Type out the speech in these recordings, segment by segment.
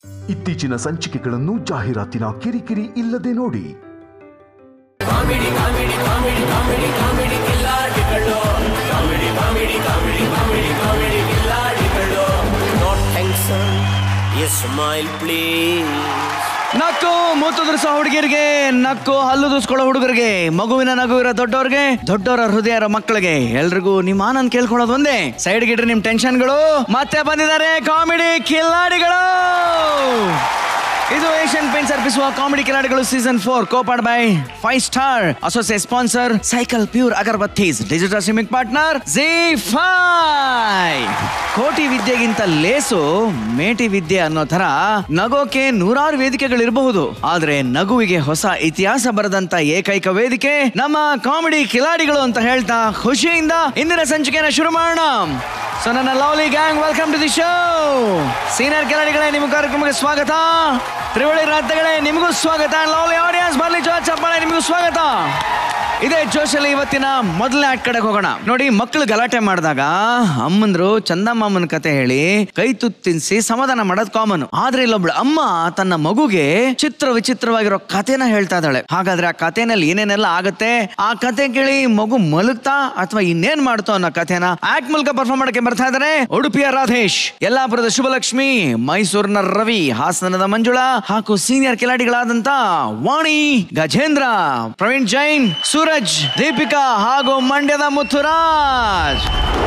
ಇತ್ತೀಚಿನ ಸಂಚಿಕೆಗಳನ್ನು ಜಾಹೀರಾತಿನ ಕಿರಿಕಿರಿ ಇಲ್ಲದೆ ನೋಡಿ Not thanks, sir. Yes, smile, please. ನಕ್ಕು ಮುತ್ತುದ್ರಸ ಹುಡುಗಿರಿಗೆ ನಕ್ಕು ಹಲ್ಲು ದೂಸ್ಕೊಳ್ಳೋ ಹುಡುಗರಿಗೆ ಮಗುವಿನ ನಗುವಿರ ದೊಡ್ಡವ್ರಿಗೆ ದೊಡ್ಡವರ ಹೃದಯ ಇರೋ ಮಕ್ಕಳಿಗೆ ಎಲ್ರಿಗೂ ನಿಮ್ ಆನಂದ್ ಕೇಳ್ಕೊಳ್ಳೋದು ಒಂದೇ ಸೈಡ್ ಗಿಟ್ರಿ ನಿಮ್ ಟೆನ್ಷನ್ಗಳು ಮತ್ತೆ ಬಂದಿದ್ದಾರೆ ಕಾಮಿಡಿ ಕಿಲ್ಲಾಡಿಗಳು ಇದು ಏಷ್ಯನ್ ಪೇಂಟ್ಸ್ ಅರ್ಪಿಸುವ ಕಾಮಿಡಿ ಕಿಲಾಡಿಗಳು season four copowered by five star associate sponsor cycle pure agarbattis digital streaming partner Zee five ಕೋಟಿ ವಿದ್ಯೆಗಿಂತ ಲೇಸು ಮೇಟಿ ವಿದ್ಯೆ ಅನ್ನೋ ತರ ನಗೋಕೆ ನೂರಾರು ವೇದಿಕೆಗಳಿರಬಹುದು ಆದ್ರೆ ನಗುವಿಗೆ ಹೊಸ ಇತಿಹಾಸ ಬರೆದಂತ ಏಕೈಕ ವೇದಿಕೆ ನಮ್ಮ ಕಾಮಿಡಿ ಕಿಲಾಡಿಗಳು ಅಂತ ಹೇಳ್ತಾ ಖುಷಿಯಿಂದ ಇಂದಿನ ಸಂಚಿಕೆನ ಶುರು ಮಾಡೋಣ ಸೊ ನನ್ನ lovely gang welcome to the show senior ಕಿಲಾಡಿಗಳೇ ನಿಮ್ಮ ಕಾರ್ಯಕ್ರಮಕ್ಕೆ ಸ್ವಾಗತ ತ್ರಿವಳಿ ರಾತ್ರಿಗಳೇ ನಿಮಗೂ ಸ್ವಾಗತ ಲವ್ಲಿ ಆಡಿಯನ್ಸ್ ಬರ್ಲಿ ಜೋ ಚಪ್ಪಾಳೆ ನಿಮಗೂ ಸ್ವಾಗತ ಇದೇ ಜೋಶಲ್ಲಿ ಇವತ್ತಿನ ಮೊದಲನೇ ಆಟ ಕಡೆಗೆ ಹೋಗೋಣ ನೋಡಿ ಮಕ್ಕಳು ಗಲಾಟೆ ಮಾಡಿದಾಗ ಅಮ್ಮಂದ್ರು ಚಂದಮ್ಮನ ಕತೆ ಹೇಳಿ ಕೈ ತುತ್ತು ತಿನ್ಸಿ ಸಮಾಧಾನ ಮಾಡೋದು ಕಾಮನ್ ಆದ್ರೆ ಇಲ್ಲೊಬ್ಳು ಅಮ್ಮ ತನ್ನ ಮಗುಗೆ ಚಿತ್ರ ವಿಚಿತ್ರವಾಗಿರೋ ಕಥೆನ ಹೇಳ್ತಾ ಇದ್ದಾಳೆ ಹಾಗಾದ್ರೆ ಆ ಕಥೆನಲ್ಲಿ ಏನೇನೆಲ್ಲ ಆಗತ್ತೆ ಆ ಕತೆ ಕೇಳಿ ಮಗು ಮಲಗ್ತಾ ಅಥವಾ ಇನ್ನೇನ್ ಮಾಡ್ತೋ ಅನ್ನೋ ಕಥೆನ ಆಕ್ಟ್ ಮೂಲಕ ಪರ್ಫಾರ್ಮ್ ಮಾಡಕ್ಕೆ ಬರ್ತಾ ಇದ್ದಾರೆ ಉಡುಪಿಯ ರಾಧೇಶ್ ಯಲ್ಲಾಪುರದ ಶುಭಲಕ್ಷ್ಮಿ ಮೈಸೂರಿನ ರವಿ ಹಾಸನದ ಮಂಜುಳಾ ಹಾಗೂ ಸೀನಿಯರ್ ಕಿಲಾಡಿಗಳಾದಂತ ವಾಣಿ ಗಜೇಂದ್ರ ಪ್ರವೀಣ್ ಜೈನ್ ಸೂರಜ್ ದೀಪಿಕಾ ಹಾಗೂ ಮಂಡ್ಯದ ಮುತ್ತುರಾಜ್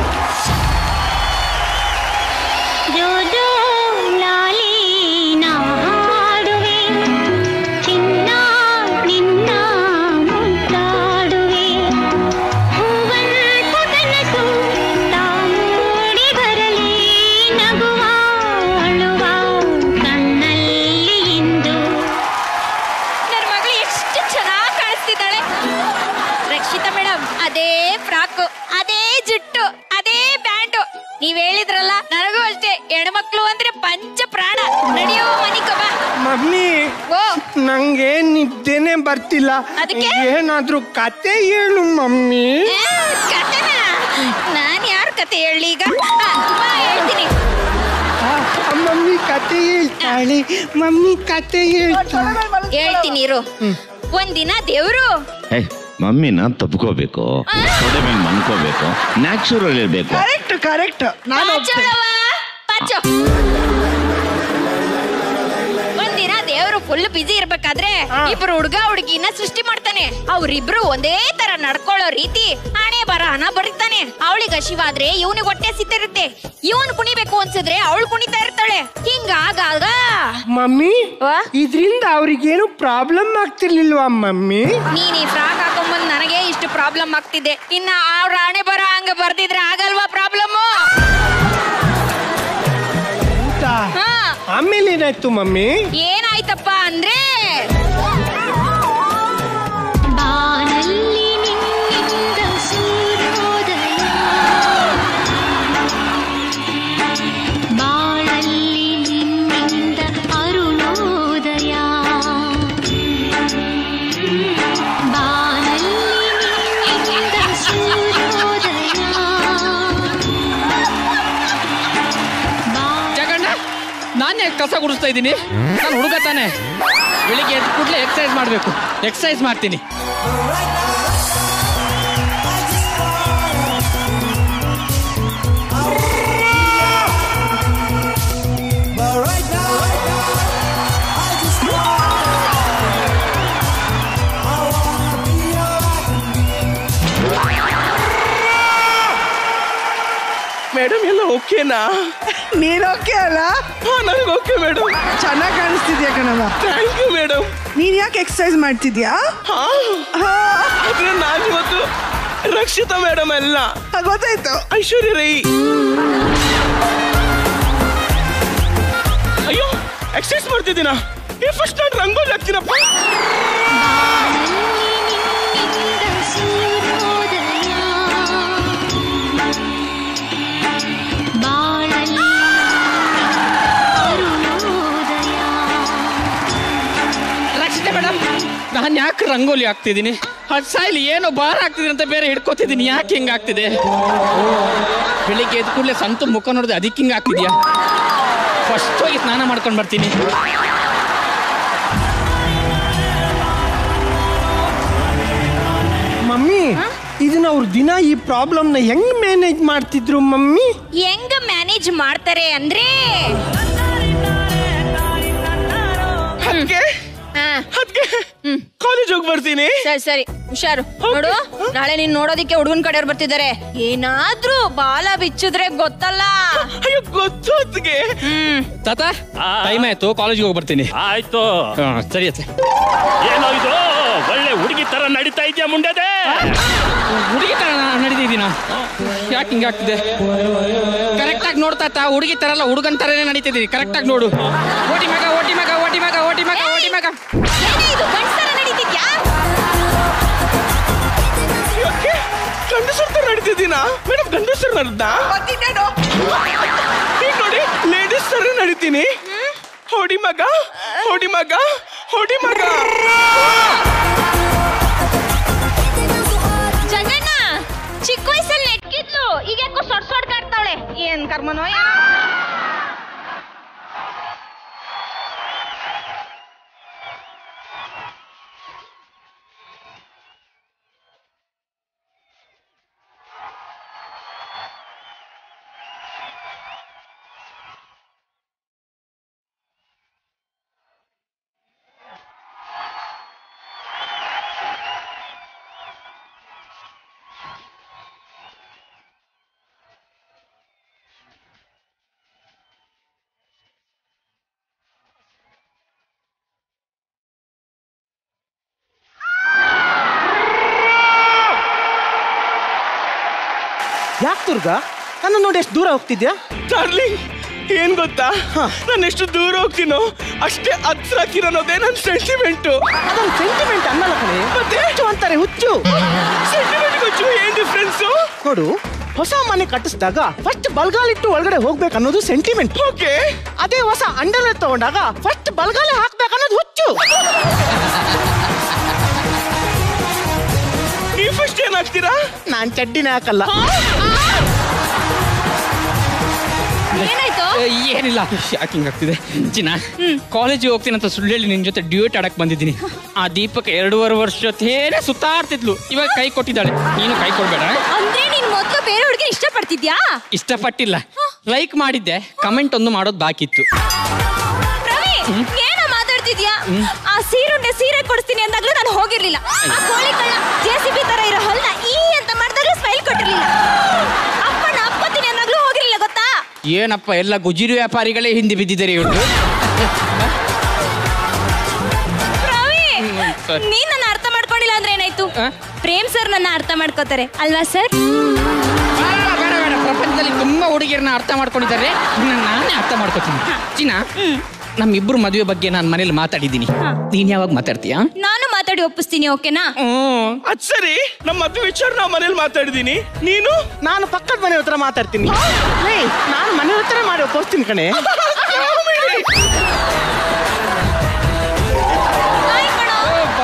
ಜೋಜೋ ಲಾಲಿ ನಾ ಹಾಡುವೆ ಚಿನ್ನ ನಿನ್ನ ಮುದ್ದಾಡುವೆ ಹೂವಂತ ಕನಸು ತಾಮೂಡಿ ಬರಲಿ ನಗುವ ಅಳುವ ಕಣ್ಣಲ್ಲಿ ಇಂದು ನನ್ನ ಮಗಳು ಎಷ್ಟು ಚೆನ್ನಾಗಿ ಕಾಣಿಸ್ತಿದ್ದಾಳೆ ರಕ್ಷಿತಾ ಮೇಡಮ್ ಅದೇ ಫ್ರಾಕು ಅದೇ ಜುಟ್ಟು ಅದೇ ಪ್ಯಾಂಟು ನೀವ್ ಹೇಳಿದ್ರಲ್ಲ ನನಗೂ ಅಷ್ಟೇ ಹೆಣ್ಮಕ್ಳು ಅಂದ್ರೆ ಪಂಚ ಪ್ರಾಣ ನಡೆಯೋ ಮನಿಕ ಬಾ ಮಮ್ಮಿ ಓ ನಂಗೆ ನಿದ್ದೆನೆ ಬರ್ತಿಲ್ಲ ಅದಕ್ಕೆ? ಏನಾದ್ರೂ ಕತೆ ಹೇಳು ಮಮ್ಮಿ ಏ, ಕತೆನಾ ನಾನ್ ಯಾರ ಕತೆ ಹೇಳಿ ಈಗ ಆ, ಬಾ ಹೇಳ್ತೀನಿ ಆ, ಮಮ್ಮಿ ಕತೆ ಹೇಳ್ತಾಳೆ ಮಮ್ಮಿ ಕತೆ ಹೇಳ್ತಾಳೆ ಹೇಳ್ತೀನಿ ಇರು ಒಂದಿನ ದೇವ್ರು ಏ ಮಮ್ಮಿನ ತಪ್ಕೋಬೇಕು ತೊಡೆ ಮೇಲೆ ಮನ್ಕೋಬೇಕು ನ್ಯಾಚುರಲ್ ಇರಬೇಕು ಕರೆಕ್ಟ್ ಕರೆಕ್ಟ್ ನಾನು ಪಾಚೋಳವ, ಪಾಚೋ. ಒಂದಿನ ದೇವ್ರು ಫುಲ್ ಬಿಸಿ ಇರ್ಬೇಕಾದ್ರೆ ಇಬ್ರು ಹುಡ್ಗ ಹುಡುಗಿನ ಸೃಷ್ಟಿ ಮಾಡ್ತಾನೆ ಅವ್ರಿಬ್ರು ಒಂದೇ ತರ ನಡ್ಕೊಳ್ಳೋ ರೀತಿ ಹಣೆ ಬರಹನ ಬರೀತಾನೆ ಅವಳಿಗೆ ಹಸಿವಾದ್ರೆ ಇವನಿಗೆ ಹೊಟ್ಟೆ ಸಿತ್ತಿರುತ್ತೆ ಇವನ್ ಕುಣಿಬೇಕು ಅನ್ಸಿದ್ರೆ ಅವಳು ಕುಣಿತಾ ಇರ್ತಾಳೆ ಹಿಂಗಾಗಾಗ ಮಮ್ಮಿ ವಾ? ಇದ್ರಿಂದ ಅವ್ರಿಗೇನು ಪ್ರಾಬ್ಲಮ್ ಆಗ್ತಿರ್ಲಿಲ್ವಾ ಮಮ್ಮಿ ನೀನ್ ಈ ಫ್ರಾಕ್ ಹಾಕೊಂಬಂದ್ ನನಗೆ ಇಷ್ಟು ಪ್ರಾಬ್ಲಮ್ ಆಗ್ತಿದೆ ಇನ್ನ ಅವ್ರ ಹಣೆ ಬರ ಹಂಗ ಬರ್ದಿದ್ರೆ ಆಗಲ್ವಾ ಪ್ರಾಬ್ಲಮ್ ಹೌದಾ? ಹಾ ಆಮೇಲೆ ಏನಾಯ್ತು ಮಮ್ಮಿ ಏನಾಯ್ತಪ್ಪ ಅಂದ್ರೆ ಬಾನಲ್ಲಿ ನಿನ್ನಿಂದ ಸೂರ್ಯೋದಯ ಬಾಳಲ್ಲಿ ನಿನ್ನಿಂದ ಅರುಣೋದಯ ಬಾನಲ್ಲಿ ನಿನ್ನಿಂದ ಸೂರ್ಯೋದಯ ಬಾ ಜಗಣ್ಣ ನಾನು ಯಾಕೆ ಕಸ ಗುಡಿಸ್ತಾ ಇದ್ದೀನಿ ನಾನು ಹುಡುಗ ತಾನೆ ಬೆಳಿಗ್ಗೆ ಎದ್ದ ಕೂಡಲೇ ಎಕ್ಸಸೈಸ್ ಮಾಡಬೇಕು ಎಕ್ಸಸೈಸ್ ಮಾಡ್ತೀನಿ ಮೇಡಮ್ ಎಲ್ಲ ಓಕೆನಾ ನೀನ್ ಓಕೆ ಅಲ್ಲ ನನಗೆ ಓಕೆ ಮೇಡಮ್ ಚೆನ್ನಾಗಿ ಕಾಣಿಸ್ತಿದ್ಯಾ ಕಣವ ಥ್ಯಾಂಕ್ ಯು ಮೇಡಮ್ ನೀನ್ ಯಾಕೆ ಎಕ್ಸರ್ಸೈಸ್ ಮಾಡ್ತಿದ್ಯಾ ಆದ್ರೆ ನಾನು ಇವತ್ತು ರಕ್ಷಿತಾ ಮೇಡಮ್ ಅಲ್ಲ ಆ, ಗೊತ್ತಾಯ್ತು ಐಶ್ವರ್ಯ ರೈ ಅಯ್ಯೋ ಎಕ್ಸರ್ಸೈಸ್ ಮಾಡ್ತಿದ್ದೀನ ಏ ಫಸ್ಟ್ ನಾನು ರಂಗೋಲಿ ಹಾಕ್ತೀನಪ್ಪ ನಿನ್ನಿಂದ ಸೂರ್ಯೋದಯ ಬಾಳಲ್ಲಿ ಅರುಣೋದಯ ರಕ್ಷಿತೆ ಮೇಡಮ್ ನಾನು ಯಾಕೆ ರಂಗೋಲಿ ಹಾಕ್ತಿದ್ದೀನಿ ಅದು ಸಾಯಿಲಿ ಏನೋ ಭಾರ ಆಗ್ತಿದೆ ಅಂತ ಬೇರೆ ಹಿಡ್ಕೋತಿದ್ದೀನಿ ಯಾಕೆ ಹಿಂಗೆ ಆಗ್ತಿದೆ ಬೆಳಿಗ್ಗೆ ಎದ್ದ ಕೂಡಲೇ ಸಂತು ಮುಖ ನೋಡಿದೆ ಅದಕ್ಕೆ ಹಿಂಗೆ ಆಗ್ತಿದ್ಯಾ ಫಸ್ಟ್ ಹೋಗಿ ಸ್ನಾನ ಮಾಡ್ಕೊಂಡು ಬರ್ತೀನಿ ಮಮ್ಮಿ ಇದನ್ನ ಅವ್ರು ದಿನ ಈ ಪ್ರಾಬ್ಲಮ್ನ ಹೆಂಗ್ ಮ್ಯಾನೇಜ್ ಮಾಡ್ತಿದ್ರು ಮಮ್ಮಿ ಹೆಂಗ ಮ್ಯಾನೇಜ್ ಮಾಡ್ತಾರೆ ಅಂದ್ರೆ ಅದಕ್ಕೆ ಹಾ ಅದಕ್ಕೆ ಕಾಲೇಜ್ ಹೋಗಿ ಬರ್ತೀನಿ ಸರಿ ಸರಿ ಹುಷಾರು ನೋಡು ನಾಳೆ ನೀನ್ ನೋಡೋದಿಕ್ಕೆ ಹುಡುಗನ್ ಕಡೆಯವ್ರು ಬರ್ತಿದ್ದಾರೆ ಏನಾದ್ರೂ ಬಾಲ ಬಿಚ್ಚಿದ್ರೆ ಗೊತ್ತಲ್ಲ ಅಯ್ಯೋ ಗೊತ್ತು ಅದಕ್ಕೆ ಹ್ಮ್ ತಾತ ಟೈಮ್ ಆಯ್ತು ಕಾಲೇಜ್ಗೆ ಹೋಗಿ ಬರ್ತೀನಿ ಆಯ್ತು ಹಾ, ಸರಿ ಅತ್ತೆ ಏನೋ ಇದು ಒಳ್ಳೆ ಹುಡುಗಿ ತರ ನಡೀತಾ ಇದೆಯಾ ಮುಂಡದೆ ಹುಡುಗಿ ತರ ನಡೀತಿದ್ದೀನ ಯಾಕೆ ಹಿಂಗೆ ಆಗ್ತಿದೆ ಕರೆಕ್ಟ್ ಆಗಿ ನೋಡ್ತಾ ತಾ ಹುಡುಗಿ ತರ ಅಲ್ಲ ಹುಡುಗನ್ ತರನೇ ನಡೀತಿದ್ದೀನಿ ಕರೆಕ್ಟ್ ಆಗಿ ನೋಡು ಓಟಿ ಮಗ ಓಟಿ ಮಗ ಓಟಿ ಮಗ ಓಟಿ ಮಗ ಓಟಿ ಮಗ ಏನೇ ಇದು ಗಂಡ್ಸರ ನಡೀತಿದ್ಯಾ ಗಂಡಸರ್ ತರ ನಡೀತಿದ್ದೀನಾ ಮೇಡಮ್ ಗಂಡಸರ್ ನಡ್ದ ಈಗ ನೋಡಿ ಲೇಡೀಸ್ ತರ ನಡೀತೀನಿ ಹೊಡಿ ಮಗ ಹೊಡಿ ಮಗ ಹೊಡಿ ಮಗ ಜಗಣ್ಣ ಚಿಕ್ಕ ವಯಸ್ಸಲ್ಲಿ ನೆಟ್ಕಿದ್ಲು ಈಗ ಯಾಕೋ ಸೊಡ್ ಸೊಡ್ ಕಾಡ್ತಾವಳೆ ಏನ್ ಕರ್ಮನೋ ಏನೋ ಯಾಕೆ ದುರ್ಗಾ ನನ್ನ ನೋಡಿ ಎಷ್ಟು ದೂರ ಹೋಗ್ತಿದ್ಯಾ ಡಾರ್ಲಿಂಗ್ ಏನ್ ಗೊತ್ತಾ ನಾನು ಎಷ್ಟು ದೂರ ಹೋಗ್ತೀನೋ ಅಷ್ಟೇ ಹತ್ರ ಅನ್ನೋದೇ ನನ್ನ ಸೆಂಟಿಮೆಂಟು ಅದೊಂದು ಸೆಂಟಿಮೆಂಟ್ ಅನ್ನಲ್ಲ ಕಣೆ ಮತ್ತೆ ಹುಚ್ಚು ಅಂತಾರೆ ಹುಚ್ಚು ಸೆಂಟಿಮೆಂಟ್ ಹುಚ್ಚು ಏನ್ ಡಿಫ್ರೆನ್ಸು ನೋಡು ಹೊಸ ಮನೆ ಕಟ್ಟಿಸಿದಾಗ ಫಸ್ಟ್ ಬಲ್ಗಾಲಿಟ್ಟು ಒಳಗಡೆ ಹೋಗ್ಬೇಕು ಅನ್ನೋದು ಸೆಂಟಿಮೆಂಟ್ ಓಕೆ ಅದೇ ಹೊಸ ಅಂಡರ್ ತಗೊಂಡಾಗ ಫಸ್ಟ್ ಬಲ್ಗಾಲೆ ಹಾಕ್ಬೇಕು ಅನ್ನೋದು ಹುಚ್ಚು ನೀವು ಫಸ್ಟ್ ಏನ್ ಹಾಕ್ತೀರಾ ನಾನ್ ಚಡ್ಡಿನೇ ಹಾಕಲ್ಲ ಏನಾಯ್ತು ಏ, ಏನಿಲ್ಲ ಯಾಕೆ ಹಿಂಗ್ ಆಗ್ತಿದೆ ಚಿನ್ನ ಕಾಲೇಜಿಗೆ ಹೋಗ್ತೀನಿ ಅಂತ ಸುಳ್ಳು ಹೇಳಿ ನಿನ್ ಜೊತೆ ಡ್ಯೂಟ್ ಆಡಕ್ ಬಂದಿದ್ದೀನಿ ಆ ದೀಪಕ್ ಎರಡೂವರೆ ವರ್ಷ ತೇನೆ ಸುತ್ತಾಡ್ತಿದ್ಲು ಇವಾಗ ಕೈ ಕೊಟ್ಟಿದ್ದಾಳೆ ನೀನು ಕೈ ಕೊಡ್ಬೇಡ ಅಂದ್ರೆ ನೀನ್ ಮೊದ್ಲು ಬೇರೆ ಹುಡುಗಿ ಇಷ್ಟಪಡ್ತಿದ್ಯಾ ಇಷ್ಟಪಟ್ಟಿಲ್ಲ ಲೈಕ್ ಮಾಡಿದ್ದೆ ಕಮೆಂಟ್ ಒಂದು ಮಾಡೋದು ಬಾಕಿ ಇತ್ತು ರವಿ ಏನೋ ಮಾತಾಡ್ತಿದ್ಯಾ ಆ ಸೀರುಂಡೆ ಸೀರೆ ಕೊಡಿಸ್ತೀನಿ ಅಂದಾಗ್ಲೂ ನಾನು ಹೋಗಿರ್ಲಿಲ್ಲ ಆ ಕೋಳಿ ಕಳ್ಳ ಜೆಸಿಬಿ ತರ ಇರೋ ಹೊಲ್ನ ಈ ಅಂತ ಮಾಡಿದಾಗ್ಲೂ ಸ್ಮೈಲ್ ಕೊಟ್ಟಿರ್ಲಿಲ್ಲ ಅಪ್ಪನ ಅಪ್ಪತ್ತೀನಿ ಅಂದಾಗ್ಲೂ ಹೋಗಿರ್ಲಿಲ್ಲ ಗೊತ್ತಾ ಏನಪ್ಪ ಎಲ್ಲ ಗುಜಿರಿ ವ್ಯಾಪಾರಿಗಳೇ ಹಿಂದೆ ಬಿದ್ದಿದ್ದಾರೆ ಇವ್ರು ರವಿ ಸರಿ. ನೀನ್ ನನ್ನ ಅರ್ಥ ಮಾಡ್ಕೊಂಡಿಲ್ಲ ಅಂದ್ರೆ ಏನಾಯ್ತು ಆ? ಪ್ರೇಮ್ ಸರ್ ನನ್ನ ಅರ್ಥ ಮಾಡ್ಕೋತಾರೆ ಅಲ್ವಾ ಸರ್ ಬೇಡ ಬೇಡ ಬೇಡ ಪ್ರಪಂಚದಲ್ಲಿ ತುಂಬಾ ಹುಡುಗಿಯರನ್ನ ಅರ್ಥ ಮಾಡ್ಕೊಂಡಿದ್ದಾರೆ ಇನ್ನು ನಾನೇ ಅರ್ಥ ಮಾಡ್ಕೋತೀನಿ ಚಿನ್ನ ನಮ್ಮಿಬ್ರು ಮದುವೆ ಬಗ್ಗೆ ನಾನು ಮನೇಲಿ ಮಾತಾಡಿದ್ದೀನಿ ನೀನ್ ಯಾವಾಗ ಮಾತಾಡ್ತೀಯಾ ನಾನು ಮಾತಾಡಿ ಒಪ್ಪಿಸ್ತೀನಿ ಓಕೆನಾ ಅದ್ ಸರಿ ನಮ್ಮ ಮದುವೆ ವಿಚಾರ ನಾವು ಮನೇಲಿ ಮಾತಾಡಿದೀನಿ ನೀನು ನಾನು ಪಕ್ಕದ ಮನೆ ಹತ್ರ ಮಾತಾಡ್ತೀನಿ ಏಯ್, ನಾನು ಮನೆ ಹತ್ರ ಮಾಡಿ ಒಪ್ಪಿಸ್ತೀನಿ ಕಣೆ ಬಾಯ್ ಕಣೋ.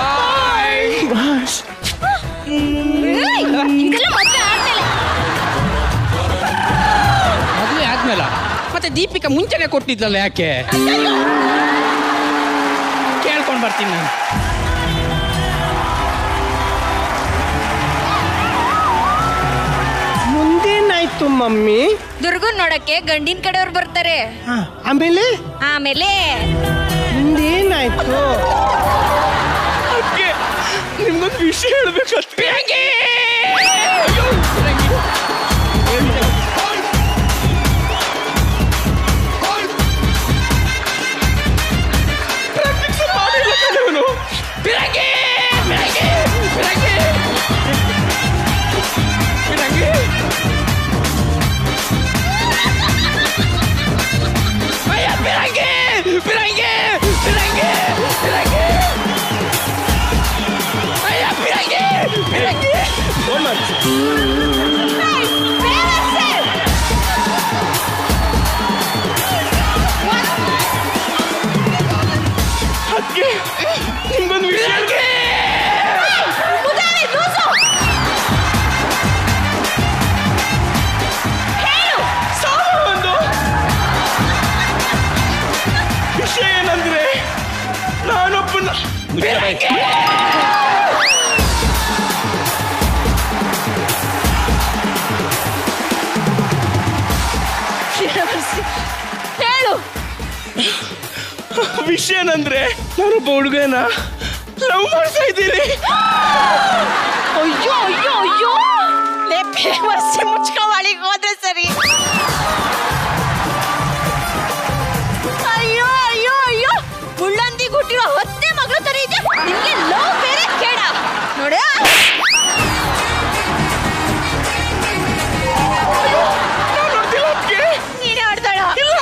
ಏಯ್, ಇದೆಲ್ಲ ಮದ್ವೆ ಆದ್ಮೇಲೆ ಮದುವೆ ಆದ್ಮೇಲ ಮತ್ತೆ ದೀಪಿಕಾ ಮುಂಚೆನೆ ಕೊಟ್ಟಿದ್ಲಲ್ಲ ಯಾಕೆ ಕೇಳ್ಕೊಂಡ್ ಬರ್ತೀನಿ ನಾನು ಮುಂದೇನಾಯ್ತು ಮಮ್ಮಿ ದುರ್ಗನ್ ನೋಡಕ್ಕೆ ಗಂಡಿನ ಕಡೆಯವ್ರು ಬರ್ತಾರೆ ಆಮೇಲೆ ಆಮೇಲೆ ಮುಂದೇನಾಯ್ತು ಅದಕ್ಕೆ ನಿಮ್ಗೊಂದು ವಿಷಯ ಹೇಳ್ಬೇಕು ಅಂದ್ರೆ ನಾನೊಬ್ಬನ ಹೇಳು ವಿಷಯ ಏನಂದ್ರೆ ನಾನೊಬ್ಬ ಹುಡುಗನ ಲವ್ ಮಾಡ್ತಾ ಇದ್ದೀನಿ ಅಯ್ಯೋ ಅಯ್ಯೋ ಅಯ್ಯೋ ಲೆಪ್ಪೆ ವರ್ಷ ಮುಚ್ಕೋವಾಳಿಗೆ ಹೋದ್ರೆ ಸರಿ ಅಯ್ಯೋ ಅಯ್ಯೋ ಅಯ್ಯೋ ಮುಳ್ಳಂದಿ ಹುಟ್ಟಿರೋ ಹತ್ತನೇ ಮಗಳು ತರ ಇದೆ ನಿಮ್ಗೆ ಲವ್ ಬೇರೆ ಕೇಡ ನೋಡ ನೀನೇ ಆಡ್ದಾಳ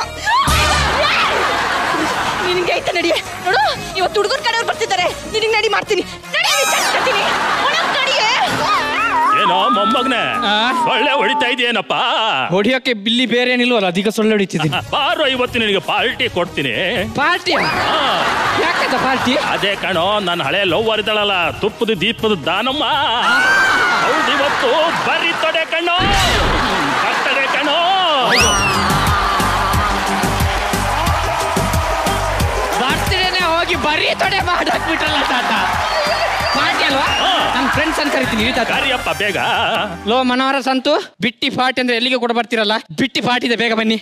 ನಿನಗೆ ಐತೆ ನಡಿ ನೋಡು ಇವತ್ತು ಹುಡುಗರ ಕಡೆಯವ್ರು ಬರ್ತಿದ್ದಾರೆ ನಿನಗೆ ನಡಿ ಮಾಡ್ತೀನಿ ನಡಿ ವಿಚಾರಿಸ್ಕೊತೀನಿ ಒಳಗ್ ನಡಿಯೇ ಏನೋ ಮೊಮ್ಮಗ್ನೆ ಒಳ್ಳೆ ಹೊಡಿತಾ ಇದೆಯೇನಪ್ಪ ಹೊಡಿಯೋಕೆ ಬಿಲ್ಲಿ ಬೇರೆ ಏನಿಲ್ವಲ್ಲ ಅದೀಗ ಸೊಳ್ಳೆ ಹೊಡಿತಿದ್ದೀನಿ ಬಾರೋ ಇವತ್ತು ನಿನಗೆ ಪಾರ್ಟಿ ಕೊಡ್ತೀನಿ ಪಾರ್ಟಿ ಯಾಕಂತ ಪಾರ್ಟಿ ಅದೇ ಕಣೋ ನನ್ನ ಹಳೆ ಲವ್ ಇದ್ದಾಳಲ್ಲ ತುಪ್ಪದ ದೀಪದ ದಾನಮ್ಮ ಹೌದು ಇವತ್ತು ಬರೀ ತೊಡೆ ಕಣ್ಣೋ ಬರ್ತಡೆ ಕಣೋ ಬರ್ತಿರೇನೆ ಹೋಗಿ ಬರೀ ತೊಡೆ ಮಾಡಾಕ್ಬಿಟ್ರಲ್ಲ ತಾತ ಪಾರ್ಟಿ ಅಲ್ವಾ ನನ್ನ ಫ್ರೆಂಡ್ಸ್ ಅಂತ ಕರಿತೀನಿ ಇರಿ ತಾತ. ಕರಿಯಪ್ಪ ಬೇಗ ಲೋ ಮನೋಹರ ಸಂತು ಬಿಟ್ಟಿ ಪಾರ್ಟಿ ಅಂದ್ರೆ ಎಲ್ಲಿಗೆ ಕೂಡ ಬರ್ತಿರಲ್ಲ ಬಿಟ್ಟಿ ಪಾರ್ಟಿ ಇದೆ ಬೇಗ ಬನ್ನಿ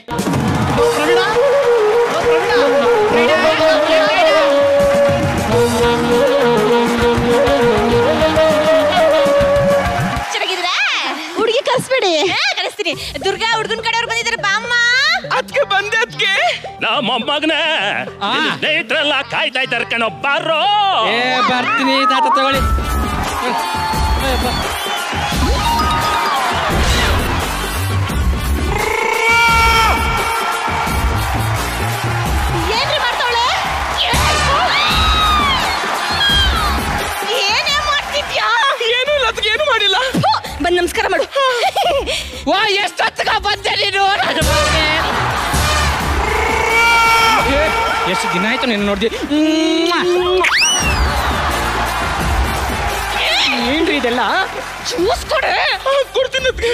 ಚೆನ್ನಾಗಿದ್ರ ಹುಡುಗಿ ಕರ್ಸ್ಬೇಡಿ ಕಳಿಸ್ತೀನಿ ದುರ್ಗಾ ಹುಡುಗನ್ ಕಡೆಯವ್ರು ಬಂದಿದ್ದಾರೆ ಬಾಮ್ಮ ಅದಕ್ಕೆ ಬಂದೆ ಅದಕ್ಕೆ ನಾ ಮೊಮ್ಮಗ್ನೆ ಆ. ನಿನ್ನ ಸ್ನೇಹಿತರೆಲ್ಲ ಕಾಯ್ತಾ ಇದ್ದಾರೆ ಕಣೋ ಬಾರೋ ಏ ಬರ್ತೀನಿ ತಾತ ತಗೊಳ್ಳಿ ಏನ್ರಿ ಮಾಡ್ತಾವಳೆ ಏನೇ ಮಾಡ್ತಿದ್ಯಾ ಏನು ಇಲ್ಲ ಅದಕ್ಕೆ ಏನು ಮಾಡಿಲ್ಲ ಹೋ, ಬಂದ್ ನಮಸ್ಕಾರ ಮಾಡು ವಾ ಎಷ್ಟೊತ್ತಗ ಬಂದೆ ನೀನು ನನ್ನ ಮಗನೇ? ಏ, ಎಷ್ಟು ದಿನ ಆಯ್ತು ನೀನು ನೋಡ್ದಿ ಏನ್ರಿ ಇದೆಲ್ಲ ಜ್ಯೂಸ್ ಕೊಡೆ ಕೊಡ್ತೀನಿ ಅದಕ್ಕೆ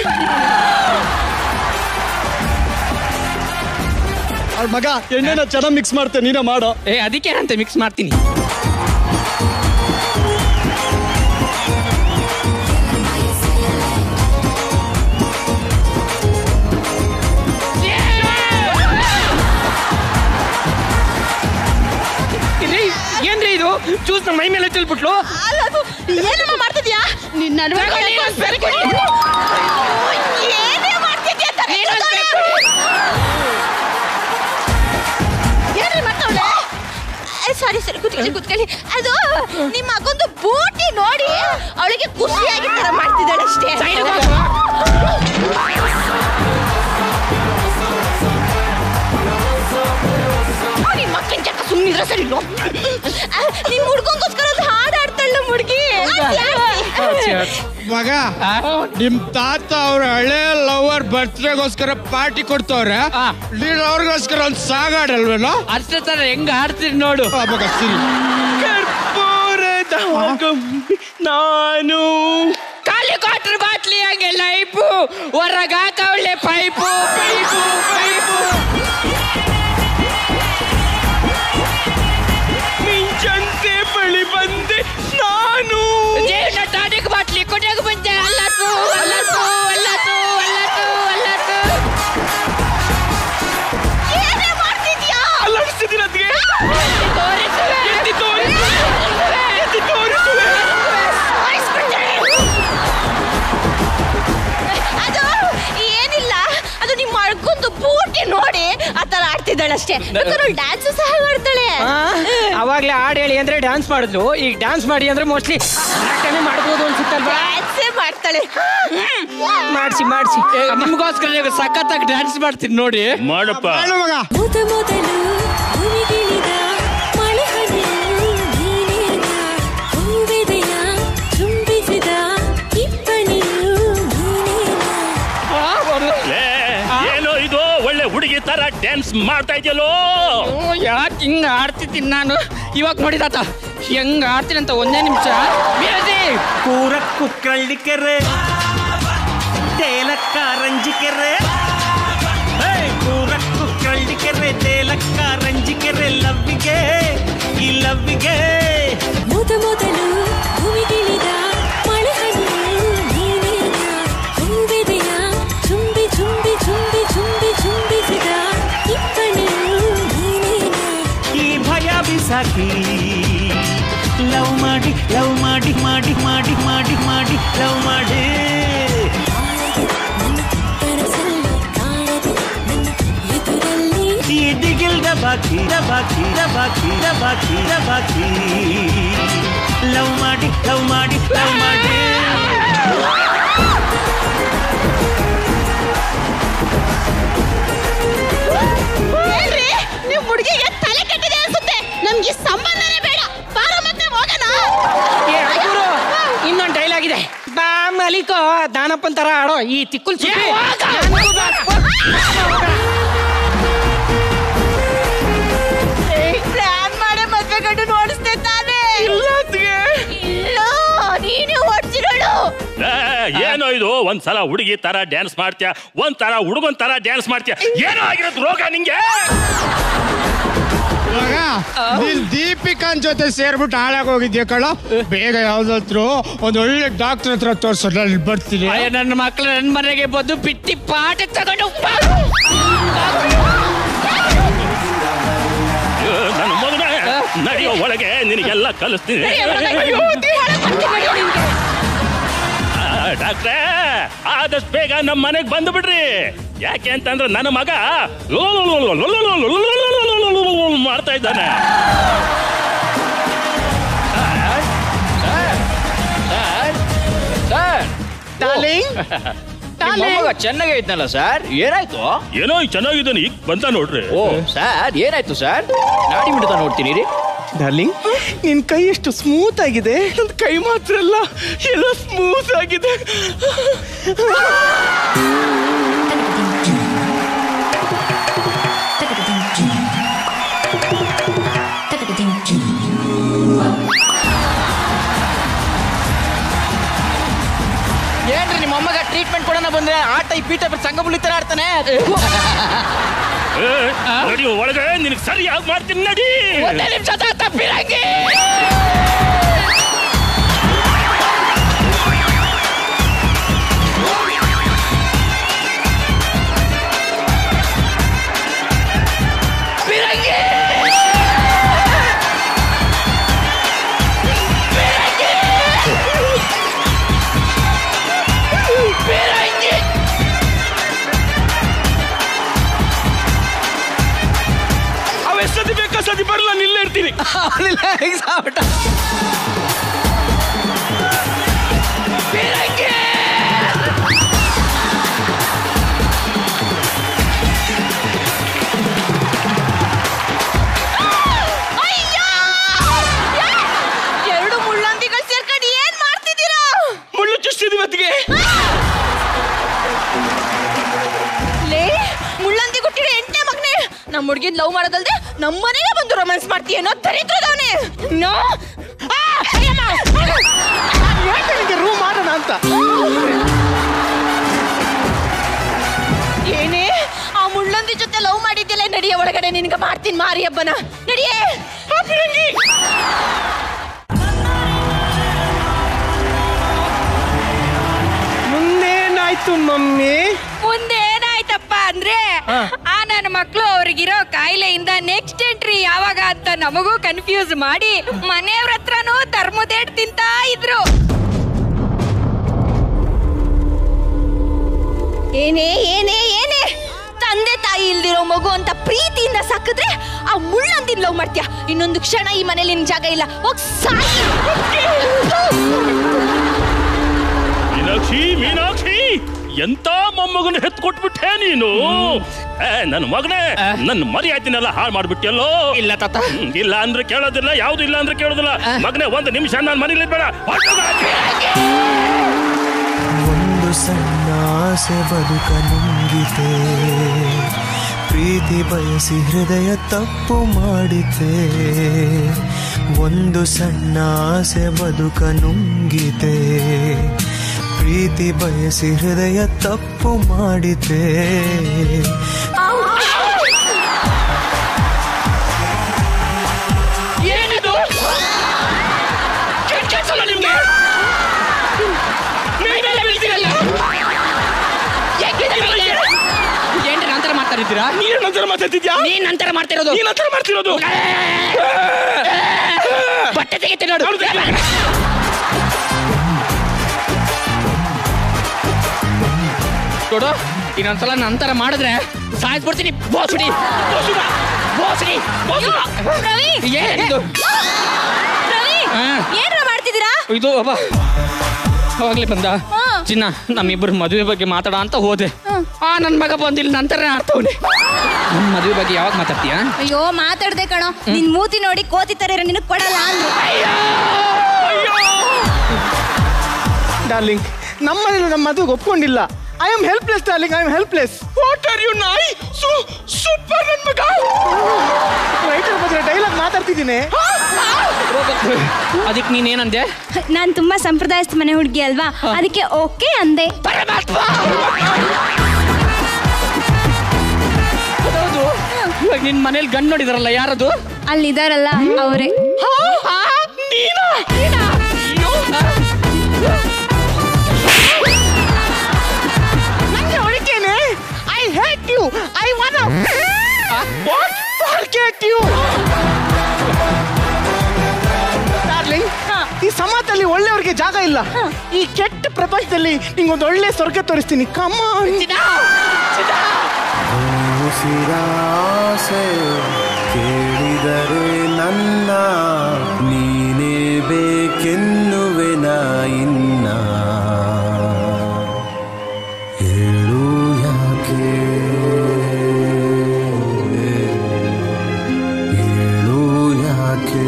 ಅವ್ಳ ಮಗ ಎಣ್ಣೆನ ಚೆನ್ನಾಗಿ ಮಿಕ್ಸ್ ಮಾಡ್ತೆ ನೀನೇ ಮಾಡೋ ಏ ಅದಕ್ಕೆ ಏನಂತೆ ಮಿಕ್ಸ್ ಮಾಡ್ತೀನಿ ಇರ್ರಿ, ಏನ್ರಿ ಇದು ಜ್ಯೂಸ್ ಮೈ ಮೇಲೆ ಚೆಲ್ಬಿಟ್ಲು ಅಲ್ಲ ಅದು ಏನಮ್ಮ ಮಾಡ್ತಿದ್ಯಾ ನಿನ್ನ ನಡುವೆ ತಗೋ, ನೀನು ಒಂದ್ ಸರಿ ಕೊಡಿ. ಏನೇ ಮಾಡ್ತಿದ್ಯಾ ಅಂತ ಏನ್ರಿ ಮಾಡ್ತಾವಳೆ ಸಾರಿ ಸರಿ ಕುತ್ಕೊಳ್ಳಿ ಕುತ್ಕೊಳ್ಳಿ ಅದು ನಿಮ್ಮ ಮಗೊಂದು ಬೂಟಿ ನೋಡಿ ಅವಳಿಗೆ ಖುಷಿಯಾಗಿ ತರ ಮಾಡ್ತಿದ್ದಾಳೆ ಅಷ್ಟೇ Side ಗೆ ಹೋಗು. ನಿನ್ ಮಕ್ಕಳಿನ ಜೊತೆ ಸುಮ್ಮನಿದ್ರೆ ಸರಿ ನೋ ನಿನ್ ಹುಡ್ಗಂಗೋಸ್ಕರ ಒಂದು ಹಾಡು ಆಡ್ತಾಳ ಹುಡುಗಿ ಮಗ ನಿಮ್ ತಾತ ಅವ್ರ ಹಳೆ ಲವರ್ ಬರ್ತ್ಡೇಗೋಸ್ಕರ ಪಾರ್ಟಿ ಕೊಡ್ತವ್ರೆ ಆ. ನೀನ್ ಅವ್ರಿಗೋಸ್ಕರ ಒಂದ್ ಸಾಗಾಡಲ್ವೇನೋ ಅಷ್ಟೇ ತರ ಹೆಂಗ್ ಆಡ್ತೀರಿ ನೋಡು ಆ ಮಗ ಸಿರಿ ಕರ್ಪೂರದ ಗೊಂಬೆ ನಾನು ಖಾಲಿ ಕ್ವಾರ್ಟರ್ ಬಾಟ್ಲಿ ಹಂಗೆ ಲೈಫು ಹೊರಗ ಹಾಕವಳೆ ಪೈಪು ಪೈಪು ಪೈಪು ಮಿಂಚಂತೆ ಬಳಿ ಬಂದೆ ನಾನು ಜೀವನ ಟಾನಿಕ್ ಬಾಟ್ಲಿ ಕುಡಿಯೋಕೆ ಬಂದೆ ಅಲ್ಲತ್ತು ಅಲ್ಲತ್ತು ಅಲ್ಲತ್ತು ಅಲ್ಲತ್ತು ಅಲ್ಲತ್ತು ಏನೇ ಮಾಡ್ತಿದ್ಯಾ ಅಲ್ಲಾಡಿಸ್ತಿದ್ದೀನಿ ಅದಕ್ಕೆ ತೋರಿಸುವೆ ಎತ್ತಿ ತೋರಿಸು ಎತ್ತಿ ತೋರಿಸುವೆ ಅದು ಏನಿಲ್ಲ ಅದು ನಿಮ್ಮ ಅಳ್ಕೊಂದು ಬೂಟಿ ನೋಡಿ ಆ ತರ ಆಡ್ತಿದ್ದಾಳೆ ಅಷ್ಟೇ ಡ್ಯಾನ್ಸ್ ಸಹ ಮಾಡ್ತಾಳೆ ಅವಾಗ್ಲೇ ಹಾಡು ಹೇಳಿ ಅಂದ್ರೆ ಡ್ಯಾನ್ಸ್ ಮಾಡಿದ್ಲು ಈಗ ಡ್ಯಾನ್ಸ್ ಮಾಡಿ ಅಂದ್ರೆ ಮೋಸ್ಟ್ಲಿ ನಾಟನೆ ಮಾಡ್ಬೋದು ಅನ್ಸುತ್ತಲ್ವಾ ಡ್ಯಾನ್ಸೇ ಮಾಡ್ತಾಳೆ ಮಾಡಿಸಿ ಮಾಡಿಸಿ ನಿಮ್ಗೋಸ್ಕರ ಈಗ ಸಖತ್ತಾಗಿ ಡ್ಯಾನ್ಸ್ ಮಾಡ್ತೀನಿ ನೋಡಿ ಮಾಡಪ್ಪ ಹೇಳು ಮಗ ಮೊದ ಮೊದಲು ಭೂಮಿಗಿಳಿದ ಮಳೆ ಹನಿಯು ನೀನೇನ ಹೂವೆದೆಯ ಚುಂಬಿಸಿದ ಇಬ್ಬನಿಯು ನೀನೇನ ಲೇ, ಏನೋ ಇದು ಒಳ್ಳೆ ಹುಡುಗಿ ತರ ಡ್ಯಾನ್ಸ್ ಮಾಡ್ತಾ ಇದೆಯಲ್ಲೋ ಯಾಕೆ ಹಿಂಗ ಆಡ್ತಿದ್ದೀನಿ ನಾನು ಇವಾಗ ನೋಡಿ ತಾತ ಹೆಂಗ್ ಆಡ್ತೀನಿ ಅಂತ ಒಂದೇ ನಿಮಿಷ ಕೂರಕ್ಕು ಕಳ್ಳಿಕೆರೆ ತೇಲಕ್ಕ ರಂಜಿಕೆರೆ ಹೇ, ಕೂರಕ್ಕು ಕಳ್ಳಿಕೆರೆ ತೇಲಕ್ಕ ರಂಜಿಕೆರೆ ಲವ್ವಿಗೆ ಲವ್ವಿಗೆ ಮೊದ ಮೊದಲು ಭೂಮಿಗಿಳಿದ ಮಳೆ ಹನಿಯು ನೀನೇನ ಹೂವೆದೆಯ ಚುಂಬಿ ಚುಂಬಿ ಚುಂಬಿ ಚುಂಬಿ ಚುಂಬಿಸಿದ ಇಬ್ಬನಿಯು ನೀನೇನ ಈ ಭಯ ಬಿಸಾಕಿ ಲವ್ ಮಾಡಿ ಲವ್ ಮಾಡಿ ಮಾಡಿ ಮಾಡಿ ಮಾಡಿ ಮಾಡಿ ಲವ್ ಮಾಡಿ ಕನಸಲ್ಲಿ ಕಾಣದೆ ನನ್ನ ಎದುರಲ್ಲಿ ಎದಿಗಿಲ್ದ ಬಾಕಿ ಬಾಕಿ ಬಾಕಿ ಬಾಕಿ ಬಾಕಿ ಲವ್ ಮಾಡಿ ಲವ್ ಮಾಡಿ ಲವ್ ಮಾಡಿ ಏನ್ರಿ ನಿಮ್ ಹುಡುಗಿಗೆ ತಲೆ ಕೆಟ್ಟಿದೆ ಅನ್ಸುತ್ತೆ ನಮ್ಗೆ ಈ ಸಂಬಂಧನೇ ಬೇಡ ಬಾರ ಮತ್ತೆ ಹೋಗೋಣ ಏ ಗುರು ಇನ್ನೊಂದು ಡೈಲಾಗ್ ಇದೆ ಬಾ ಮಲಿಕೋ ದಾನಪ್ಪನ್ ತರ ಆಡೋ ಈ ತಿಕ್ಕುಲ್ ಸುದ್ದಿ ನನಗೂ ಬೇಡ. ಪ್ಲಾನ್ ಮಾಡೇ ಮದ್ವೆ ಗಂಡು ನೋಡಿಸ್ದೆ ತಾನೇ ಇಲ್ಲ ಅತ್ಗೆ. ಇಲ್ಲ ನೀನೇ ಓಡ್ಸಿರೋಳು ಏ, ಏನೋ ಇದು ಒಂದ್ಸಲ ಹುಡುಗಿ ತರ ಡ್ಯಾನ್ಸ್ ಮಾಡ್ತೀಯ ಒಂದ್ ತರ ಹುಡುಗನ್ ತರ ಡ್ಯಾನ್ಸ್ ಮಾಡ್ತೀಯ ಏನೋ ಆಗಿರೋದು ರೋಗ ನಿಂಗೆ ಮಗ ನೀನ್ ದೀಪಿಕಾನ್ ಜೊತೆ ಸೇರ್ಬಿಟ್ಟು ಹಾಳಾಗಿ ಹೋಗಿದ್ಯಾ ಕಳ ಬೇಗ ಯಾವ್ದಾದ್ರು ಒಂದ್ ಒಳ್ಳೆ ಡಾಕ್ಟರ್ ಹತ್ರ ತೋರ್ಸೋ ನಾನು ಬರ್ತೀನಿ ಅಯ್ಯ ನನ್ನ ಮಕ್ಳು ನನ್ನ ಮನೆಗೆ ಬಂದು ಬಿಟ್ಟಿ ಪಾಠ ತಗೊಂಡು ಏ, ನನ್ನ ಮಗನೇ ನಡೆಯೋ ಒಳಗೆ ನಿನಗೆಲ್ಲ ಕಲಿಸ್ತೀನಿ ಆ, ಡಾಕ್ಟ್ರೇ ಆದಷ್ಟು ಬೇಗ ನಮ್ಮ ಮನೆಗೆ ಬಂದು ಬಿಡ್ರಿ ಯಾಕೆ ಅಂತಂದ್ರೆ ನನ್ನ ಮಗ ಮಾಡ್ತಾ ಇದ್ದಾನೆ ಚೆನ್ನಾಗೇ ಇದ್ನಲ್ಲ ಸರ್ ಏನಾಯ್ತು ಏನೋ ಈಗ ಚೆನ್ನಾಗಿದ್ದಾನೆ ಈಗ ಬಂತ ನೋಡ್ರಿ ಓ ಸರ್ ಏನಾಯ್ತು ಸರ್ ನಾಡಿ ಮಿಡಿತ ನೋಡ್ತೀನಿ ರೀ ಡಾರ್ಲಿಂಗ್ ನಿನ್ ಕೈ ಎಷ್ಟು ಸ್ಮೂತ್ ಆಗಿದೆ ನನ್ ಕೈ ಮಾತ್ರ ಅಲ್ಲ ಎಲ್ಲ ಸ್ಮೂತ್ ಆಗಿದೆ ಏನ್ರಿ ನಿಮ್ಮ ಅಮ್ಮಗ ಟ್ರೀಟ್ಮೆಂಟ್ ಕೊಡೋಣ ಬಂದ್ರೆ ಆಟ ಈ ಪೀಠ ಸಂಘ ತರ ಆಡ್ತಾನೆ ಏ, ನಡಿಯೋ ಒಳಗೆ ನಿನಗೆ ಸರಿಯಾಗಿ ಮಾಡ್ತೀನಿ ನಡಿ ಒಂದೇ ನಿಮಿಷ ತಪ್ಪಿರಂಗಿ ಅವೆಷ್ಟೊತ್ತಿ ಬೇಕಾ ಸತಿ ಬರಲ್ಲ ನಿಲ್ಲೇ ಇರ್ತೀನಿ ಎರಡು ಮುಳ್ಳಂದಿಗಳು ಸೇರ್ಕೊಂಡು ಏನ್ ಮಾಡ್ತಿದ್ದೀರಾ ಮುಳ್ಳು ಚುಚ್ಚಿದ್ವಿ ಮತ್ತಿಗೆ ಲೇ ಮುಳ್ಳಂದಿ ಗುಟ್ಟಿರೋ ಎಂಟನೇ ಮಗನೇ ನಮ್ಮ ಹುಡುಗಿನ ಲವ್ ಮಾಡೋದಲ್ದೆ ನಮ್ಮ ಮನೆಗೆ ಬಂದು ರೊಮ್ಯಾನ್ಸ್ ಮಾಡ್ತೀಯೇನೋ ದರಿದ್ರದವನೇ ನೋ ಆ, ಅಯ್ಯಮ್ಮ. ಹೇಳ್ತೀನಿ ರೂಮ್ ಮಾಡೋಣ ಅಂತ ಏನೇ ಆ ಮುಳ್ಳಂದಿ ಜೊತೆ ಲವ್ ಮಾಡಿದ್ದಿಲ್ಲ ನಡಿಯ ಒಳಗಡೆ ನಿನ್ಗೆ ಮಾಡ್ತೀನಿ ಮಾರಿ ಹಬ್ಬನ ನಡಿಯೇ ಮುಂದೇನಾಯ್ತು ಮಮ್ಮಿ ಮುಂದೆ ಏನಾಯ್ತಪ್ಪ ಅಂದ್ರೆ ಆ ನನ್ನ ಮಕ್ಳು ಅವ್ರಿಗಿರೋ ಕಾಯಿಲೆಯಿಂದ ನೆಕ್ಸ್ಟ್ ಎಂಟ್ರಿ ಯಾವಾಗ ಅಂತ ನಮಗೂ ಕನ್ಫ್ಯೂಸ್ ಮಾಡಿ ಮನೆಯವ್ರ ಹತ್ರನೂ ಧರ್ಮದೇಟ್ ತಿಂತಾ ಇದ್ರು ಏನೇ ಏನೇ ಏನೇ ತಂದೆ ತಾಯಿ ಇಲ್ದಿರೋ ಮಗು ಅಂತ ಪ್ರೀತಿಯಿಂದ ಸಾಕಿದ್ರೆ ಆ ಮುಳ್ಳಂದಿನ ಲವ್ ಮಾಡ್ತೀಯ ಇನ್ನೊಂದು ಕ್ಷಣ ಈ ಮನೇಲಿ ನಿನ್ ಜಾಗ ಇಲ್ಲ ಹೋಗ್ ಸಾಯಿ ಮೀನಾಕ್ಷಿ ಮೀನಾಕ್ಷಿ ಎಂತ ಮೊಮ್ಮಗನ ಹೆತ್ ಕೊಟ್ಬಿಟ್ಟೆ ನೀನು ಏ, ನನ್ನ ಮಗನೇ ನನ್ನ ಮರ್ಯಾದಿನೆಲ್ಲ ಹಾಳು ಮಾಡ್ಬಿಟ್ಟಿಯಲ್ಲೋ ಇಲ್ಲ ತಾತ ಇಲ್ಲ ಅಂದ್ರೆ ಕೇಳೋದಿಲ್ಲ ಯಾವ್ದು ಇಲ್ಲ ಅಂದ್ರೆ ಕೇಳೋದಿಲ್ಲ ಮಗನೇ ಒಂದು ನಿಮಿಷ ನಾನು ಮನೇಲಿ ಬೇಡ ಒಂದು ಸಣ್ಣ ಆಸೆ ಬದುಕ ನುಂಗಿದೆ ಪ್ರೀತಿ ಬಯಸಿ ಹೃದಯ ತಪ್ಪು ಮಾಡಿದೆ ಒಂದು ಸಣ್ಣ ಆಸೆ ಬದುಕ ನುಂಗಿದೆ ಪ್ರೀತಿ ಬಯಸಿ ಹೃದಯ ತಪ್ಪು ಮಾಡಿದೆ ಏನಿದು ಮಾತಾಡ್ತಿದ್ದೀರಾ ನೀನ್ ನಂತರ ಮಾತಾಡ್ತಿದ್ಯಾ ನೀನ್ ನಂತರ ಮಾಡ್ತಿರೋದು ನೀನ್ ನಂತರ ಮಾಡ್ತಿರೋದು ಬಟ್ಟೆ ತೆಗಿತೀನಿ ನೋಡು ನೋಡು ಇನ್ನೊಂದ್ಸಲ ನಂತರ ಮಾಡಿದ್ರೆ ಸಾಯಿಸ್ಬಿಡ್ತೀನಿ ಬೋಸ್ಬಿಡಿ ಬೋಸ್ಬಿಡಿ ರವಿ ಏನಿದು ರವಿ ಹಾ. ಏನ್ರ ಮಾಡ್ತಿದ್ದೀರಾ ಇದು ಅಬ್ಬ ಅವಾಗ್ಲೇ ಬಂದ ಹಾ. ಚಿನ್ನ ನಮ್ಮಿಬ್ಬರು ಮದುವೆ ಬಗ್ಗೆ ಮಾತಾಡ ಅಂತ ಹೋದೆ ಆ ನನ್ನ ಮಗ ಬಂದಿಲ್ಲ ನಂತರ ಆಡ್ತವನೆ ನನ್ನ ಮದುವೆ ಬಗ್ಗೆ ಯಾವಾಗ ಮಾತಾಡ್ತೀಯಾ ಅಯ್ಯೋ ಮಾತಾಡ್ದೆ ಕಣೋ ನಿನ್ ಮೂತಿ ನೋಡಿ ಕೋತಿ ತರ ಇರೋ ನಿನಗ್ ಕೊಡಲ್ಲ ಅಂದ್ರು ಡಾರ್ಲಿಂಗ್ ನಮ್ಮನೇಲಿ ನಮ್ಮ ಮದುವೆಗೆ ಒಪ್ಕೊಂಡಿಲ್ಲ I am helpless darling I am helpless what are you ನಾಯಿ ಸೂಪರ್ ನನ್ ಮಗ ರೈಟರ್ ಬಗ್ಗೆ ಡೈಲಾಗ್ ಮಾತಾಡ್ತಿದ್ದೀನಿ ಅದಕ್ಕೆ ನೀನೇನಂದೆ ನಾನ್ ತುಂಬಾ ಸಂಪ್ರದಾಯಸ್ಥ ಮನೆ ಹುಡುಗಿ ಅಲ್ವಾ ಅದಕ್ಕೆ ಓಕೆ ಅಂದೆ ಹೌದು ಇವಾಗ ನಿನ್ ಮನೇಲಿ ಗಂಡು ನೋಡಿದಾರಲ್ಲ ಯಾರದು ಅಲ್ಲಿದಾರಲ್ಲ ಅವರೇ ನಂಗೆ ಹೊಡಿತೇನೆ I hate you I want what forget you darling ಈ ಸಮಾಜದಲ್ಲಿ ಒಳ್ಳೆಯವ್ರಿಗೆ ಜಾಗ ಇಲ್ಲ ಈ ಕೆಟ್ಟ ಪ್ರಪಂಚದಲ್ಲಿ ನಿಂಗೊಂದು ಒಳ್ಳೆ ಸ್ವರ್ಗ ತೋರಿಸ್ತೀನಿ ಕಮ್ಮ ಉಸಿರಾಸೆ ಕೇಳಿದರೆ ನನ್ನ ನೀನೇ ಬೇಕೆನ್ನುವೆನ ಇನ್ನ ಹೇಳು ಯಾಕೆ ಹೇಳು ಯಾಕೆ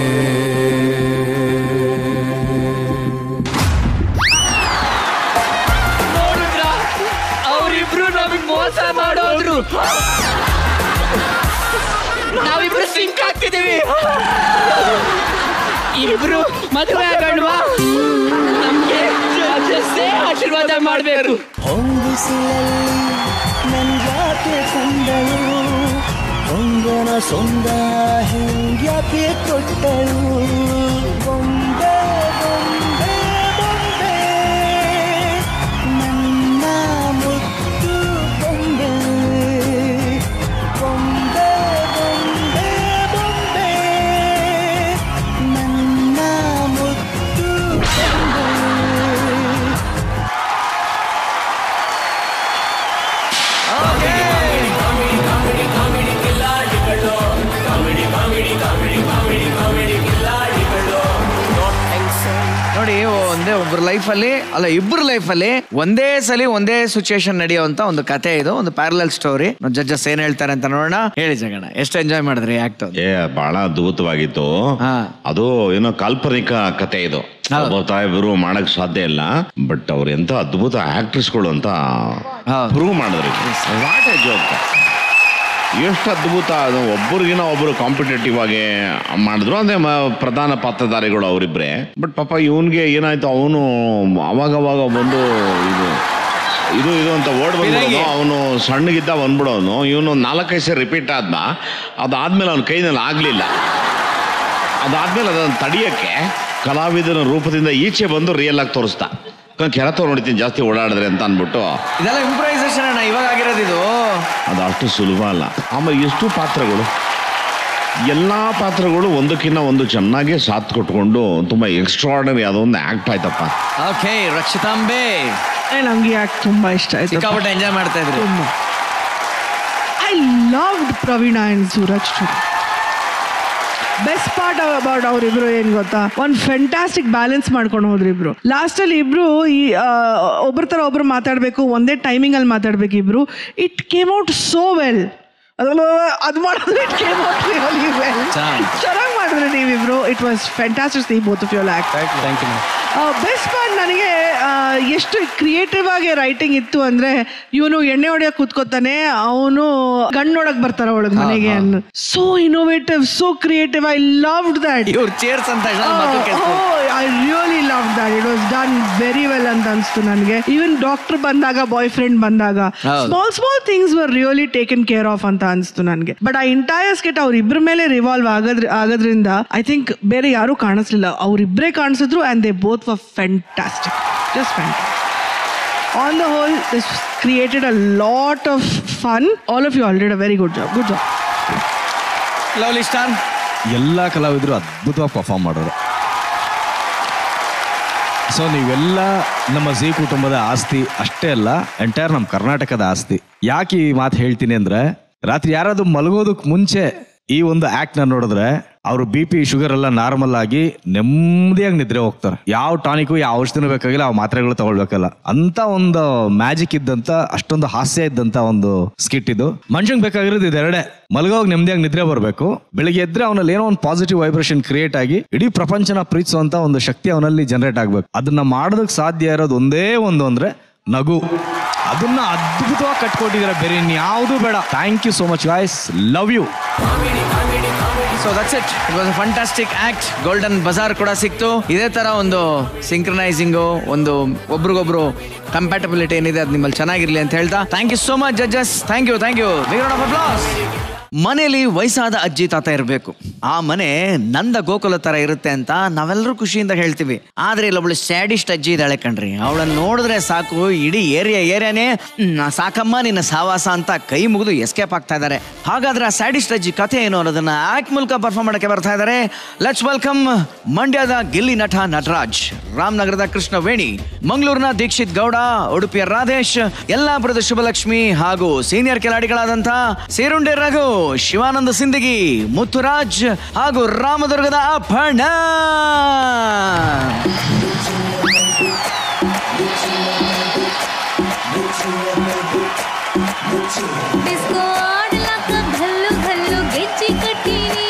ನೋಡಿದ್ರ ಅವರಿಬ್ರು ನಮಗ್ ಮೋಸ ಮಾಡೋದ್ರು ನಾವಿಬ್ರು ಸಿಂಕ್ ಆಗ್ತಿದೀವಿ ಇಬ್ರು ಮದುವೆ ಆಗೋಣವಾ ನಮ್ಗೆ ಜೊತೆ ಆಶೀರ್ವಾದ ಮಾಡ್ಬೇಕು ಹೊಂದಿಸಿಲಲ್ಲಿ ನನ್ಯಾಕೆ ಕಂಡಳು ಹೊಂಗನ ಸೊಂದ ಹಿಂಗ್ಯಾಕೆ ಕೊಟ್ಟಳು ಬೊಂಬೆ ಬೊಂಬೆ ಬೊಂಬೆ ನನ್ನ ಮುತ್ತು ಬೊಂಬೆ ಬೊಂಬೆ ಬೊಂಬೆ ಬೊಂಬೆ ನನ್ನ ಮುತ್ತು ಬೊಂಬೆ ನೋಡಿ ಒಂದೇ ಒಬ್ಬರ ಲೈಫಲ್ಲಿ ಅಲ್ಲ ಇಬ್ಬರ ಲೈಫಲ್ಲಿ ಒಂದೇ ಸಲಿ ಒಂದೇ ಸಿಚುಯೇಷನ್ ನಡೆಯುವಂತ ಒಂದು ಕತೆ ಇದು ಒಂದು ಪ್ಯಾರಲಲ್ ಸ್ಟೋರಿ ಜಡ್ಜಸ್ ಏನ್ ಹೇಳ್ತಾರೆ ಅಂತ ನೋಡೋಣ ಹೇಳಿ ಜಗಣ ಎಷ್ಟು ಎಂಜಾಯ್ ಮಾಡಿದ್ರಿ ಆಕ್ಟ್ ಏ ಬಹಳ ಅದ್ಭುತವಾಗಿತ್ತು ಅದು ಏನೋ ಕಾಲ್ಪನಿಕ ಕತೆ ಇದು ಒಬ್ಬ ತಾಯಿಬ್ರು ಮಾಡಕ್ ಸಾಧ್ಯ ಇಲ್ಲ ಬಟ್ ಅವ್ರು ಎಂತ ಅದ್ಭುತ ಆಕ್ಟ್ರೆಸ್ಗಳು ಅಂತ ಪ್ರೂವ್ ಮಾಡಿದ್ರಿ ವಾಟ್ ಎ ಜೋಕ್ ಎಷ್ಟು ಅದ್ಭುತ ಅದು ಒಬ್ಬರಿಗಿನ ಒಬ್ಬರು ಕಾಂಪಿಟೇಟಿವ್ ಆಗಿ ಮಾಡಿದ್ರು ಅಂದ್ರೆ ಮ- ಪ್ರಧಾನ ಪಾತ್ರಧಾರಿಗಳು ಅವರಿಬ್ರೆ ಬಟ್ ಪಾಪ ಇವನ್ಗೆ ಏನಾಯ್ತು ಅವನು ಅವಾಗವಾಗ ಬಂದು ಇದು ಇದು ಇದು ಅಂತ ಓಡ್ ಬಂದ್ಬಿಡೋನು ಅವನು ಸಣ್ಣಗಿದ್ದ ಬಂದ್ಬಿಡೋನು ಇವನು ನಾಲ್ಕೈದು ಸರಿ ರಿಪೀಟ್ ಆದ್ನ ಅದಾದ್ಮೇಲೆ ಅವನ ಕೈನಲ್ಲಿ ಆಗ್ಲಿಲ್ಲ ಅದಾದ್ಮೇಲೆ ಅದನ್ನು ತಡಿಯಕ್ಕೆ ಕಲಾವಿದನ ರೂಪದಿಂದ ಈಚೆ ಬಂದು ರಿಯಲ್ ಆಗಿ ತೋರಿಸ್ತಾ ಕೆರತ ನೋಡ್ತೀನಿ ಜಾಸ್ತಿ ಓಡಾಡಿದ್ರೆ ಅಂತ ಅನ್ಬಿಟ್ಟು ಇದೆಲ್ಲ ಇಂಪ್ರೈಸೇಷನ್ ಅಣ್ಣ ಇವಾಗ ಆಗಿರೋದು ಇದು ಅದು ಅಷ್ಟು ಸುಲಭ ಅಲ್ಲ ಆಮೇಲೆ ಎಷ್ಟು ಪಾತ್ರಗಳು ಎಲ್ಲ ಪಾತ್ರಗಳು ಒಂದಕ್ಕಿಂತ ಒಂದು ಚೆನ್ನಾಗಿ ಸಾಥ್ ಕೊಟ್ಕೊಂಡು ತುಂಬಾ ಎಕ್ಸ್ಟ್ರಾರ್ಡನರಿ ಅದೊಂದು ಆಕ್ಟ್ ಆಯ್ತಪ್ಪ ಓಕೆ ರಕ್ಷಿತಾಂಬೆ ನಂಗೆ ಯಾಕೆ ತುಂಬಾ ಇಷ್ಟ ಆಯ್ತು ಸಿಕ್ಕಾಪಟ್ಟೆ ಎಂಜಾಯ್ ಮಾಡ್ತಾ ಇದ್ರಿ I loved Praveena and Suraj to best part about ಅವ್ರಿಬ್ರು ಏನ್ ಗೊತ್ತಾ ಒಂದ್ ಫೆಂಟಾಸ್ಟಿಕ್ ಬ್ಯಾಲೆನ್ಸ್ ಮಾಡ್ಕೊಂಡು ಹೋದ್ರು ಇಬ್ರು ಲಾಸ್ಟ್ ಅಲ್ಲಿ ಇಬ್ರು ಈ ಆ, ಒಬ್ರ ತರ ಒಬ್ರು ಮಾತಾಡ್ಬೇಕು ಒಂದೇ ಟೈಮಿಂಗ್ ಅಲ್ಲಿ ಮಾತಾಡ್ಬೇಕು ಇಬ್ರು it came out so well ಅದು ಮಾಡಿದ್ರೆ it came out really well ಚೆನ್ನಾಗಿ ಮಾಡಿದ್ರಿ ನೀವಿಬ್ರು it was fantastic see both of your act thank you best part ನನಗೆ ಆ, ಎಷ್ಟು ಕ್ರಿಯೇಟಿವ್ ಆಗಿ ರೈಟಿಂಗ್ ಇತ್ತು ಅಂದ್ರೆ ಇವನು ಎಣ್ಣೆ ಹೊಡೆಯಕ್ ಕೂತ್ಕೋತಾನೆ ಅವನು ಗಂಡ್ ನೋಡಕ್ ಬರ್ತಾರ ಒಳಗ್ ಮನೆಗೆ ಅನ್ನು so innovative so creative I loved that ಇವ್ರು ಚೇರ್ಸ್ ಅಂತ ಹೇಳಿ ಮತ್ತೆ ಕೆಲ್ಸ. I really love that it was done very well ಅಂತ ಅನ್ಸ್ತು ನನಗೆ ಈವನ್ ಡಾಕ್ಟರ್ ಬಂದಾಗ ಬಾಯ್ ಫ್ರೆಂಡ್ ಬಂದಾಗ ಹೌದು. Small small things were really taken care of ಅಂತ ಅನ್ಸ್ತು ನನಗೆ ಬಟ್ ಆ ಇಂಟೈರ್ ಸ್ಕೆಟ್ ಅವ್ರಿಬ್ರ ಮೇಲೆ ರಿವಾಲ್ವ್ ಆಗೋದ್ರ ಆಗೋದ್ರಿಂದ ಐ ಥಿಂಕ್ ಬೇರೆ ಯಾರು ಕಾಣಿಸ್ಲಿಲ್ಲ ಅವ್ರಿಬ್ರೇ ಕಾಣಿಸಿದ್ರು and they both were fantastic just fantastic on the whole, this created a lot of fun. All of you all did a very good job. Good job. Lovely star ಎಲ್ಲ ಕಲಾವಿದರು ಅದ್ಭುತವಾಗಿ perform ಮಾಡೋರು so ನೀವೆಲ್ಲ ನಮ್ಮ G ಕುಟುಂಬದ ಆಸ್ತಿ ಅಷ್ಟೇ ಅಲ್ಲ ಎಂಟೈರ್ ನಮ್ಮ ಕರ್ನಾಟಕದ ಆಸ್ತಿ ಯಾಕೆ ಈ ಮಾತು ಹೇಳ್ತೀನಿ ಅಂದ್ರೆ ರಾತ್ರಿ ಯಾರಾದ್ರೂ ಮಲಗೋದಕ್ಕೆ ಮುಂಚೆ ಈ ಒಂದು ಆಕ್ಟ್ ನ ನೋಡಿದ್ರೆ ಅವ್ರ ಬಿ ಪಿ ಶುಗರ್ ಎಲ್ಲ ನಾರ್ಮಲ್ ಆಗಿ ನೆಮ್ಮದಿಯಾಗಿ ನಿದ್ರೆ ಹೋಗ್ತಾರೆ ಯಾವ ಟಾನಿಕು ಯಾವ ಔಷಧಿನೂ ಬೇಕಾಗಿಲ್ಲ ಆ ಮಾತ್ರೆಗಳು ತಗೊಳ್ಬೇಕಲ್ಲ ಅಂತ ಒಂದು ಮ್ಯಾಜಿಕ್ ಇದ್ದಂತ ಅಷ್ಟೊಂದು ಹಾಸ್ಯ ಇದ್ದಂತ ಒಂದು ಸ್ಕಿಟ್ ಇದು ಮನುಷ್ಯಂಗ್ ಬೇಕಾಗಿರೋದು ಇದೆರಡೆ ಮಲಗೋಗಿ ನೆಮ್ಮದಿಯಾಗಿ ನಿದ್ರೆ ಬರಬೇಕು ಬೆಳಿಗ್ಗೆ ಎದ್ರೆ ಅವನಲ್ಲಿ ಏನೋ ಒಂದು ಪಾಸಿಟಿವ್ ವೈಬ್ರೇಷನ್ ಕ್ರಿಯೇಟ್ ಆಗಿ ಇಡೀ ಪ್ರಪಂಚನ ಪ್ರೀತಿಸುವಂತ ಒಂದು ಶಕ್ತಿ ಅವನಲ್ಲಿ ಜನರೇಟ್ ಆಗ್ಬೇಕು ಅದನ್ನ ಮಾಡೋದಕ್ಕೆ ಸಾಧ್ಯ ಇರೋದು ಒಂದೇ ಒಂದು ಅಂದ್ರೆ ನಗು ಅದನ್ನ ಅದ್ಭುತವಾಗಿ ಕಟ್ಕೊಟ್ಟಿದ್ದೀರಾ ಬೇರೆ ಇನ್ಯಾವುದೂ ಬೇಡ thank you so much guys love you so that's it it was fantastic act golden bazaar ಕೂಡ ಸಿಕ್ತು ಇದೇ ತರ ಒಂದು ಸಿಂಕ್ರನೈಸಿಂಗು ಒಂದು ಒಬ್ರಿಗೊಬ್ರು ಕಂಪ್ಯಾಟಬಿಲಿಟಿ ಏನಿದೆ ಅದು ನಿಮ್ಮಲ್ಲಿ ಚೆನ್ನಾಗಿರ್ಲಿ ಅಂತ ಹೇಳ್ತಾ thank you so much judges thank you thank you ಮನೆಯಲ್ಲಿ ವಯಸ್ಸಾದ ಅಜ್ಜಿ ತಾತ ಇರಬೇಕು ಆ ಮನೆ ನಂದ ಗೋಕುಲ ತರ ಇರುತ್ತೆ ಅಂತ ನಾವೆಲ್ಲರೂ ಖುಷಿಯಿಂದ ಹೇಳ್ತೀವಿ ಆದ್ರೆ ಇಲ್ಲೊಬ್ಳು ಸ್ಯಾಡಿಸ್ಟ್ ಅಜ್ಜಿ ಇದ್ದಾಳೆ ಕಣ್ರಿ ಅವಳನ್ನ ನೋಡಿದ್ರೆ ಸಾಕು ಇಡೀ ಏರಿಯಾ ಏರಿಯಾನೇ "ಹ್ಮ್, ಸಾಕಮ್ಮ ನಿನ್ನ ಸಾವಾಸ ಅಂತ ಕೈ ಮುಗಿದು ಎಸ್ಕೇಪ್ ಆಗ್ತಾ ಇದ್ದಾರೆ ಹಾಗಾದ್ರೆ ಆ ಸ್ಯಾಡಿಸ್ಟ್ ಅಜ್ಜಿ ಕಥೆ ಏನು ಅನ್ನೋದನ್ನ ಆಕ್ಟ್ ಮೂಲಕ ಪರ್ಫಾರ್ಮ್ ಮಾಡಕ್ಕೆ ಬರ್ತಾ ಇದ್ದಾರೆ ಲೆಟ್ಸ್ ವೆಲ್ಕಮ್ ಮಂಡ್ಯದ ಗಿಲ್ಲಿ ನಟ ನಟರಾಜ್ ರಾಮನಗರದ ಕೃಷ್ಣ ವೇಣಿ ಮಂಗಳೂರಿನ ದೀಕ್ಷಿತ್ ಗೌಡ ಉಡುಪಿಯ ರಾಧೇಶ್ ಯಲ್ಲಾಪುರದ ಶುಭಲಕ್ಷ್ಮಿ ಹಾಗೂ ಸೀನಿಯರ್ ಕಿಲಾಡಿಗಳಾದಂಥ ಸೇರುಂಡೆ ರಘು ಶಿವಾನಂದ ಸಿಂದಗಿ ಮುತ್ತುರಾಜ್ ಹಾಗೂ ರಾಮದುರ್ಗದ ಅಪರ್ಣ ಡಿಸ್ಕೋ ಆಡ್ಲಾಕ ಭಲ್ಲು ಭಲ್ಲು ಗೆಜ್ಜಿ ಕಟ್ಟೀನಿ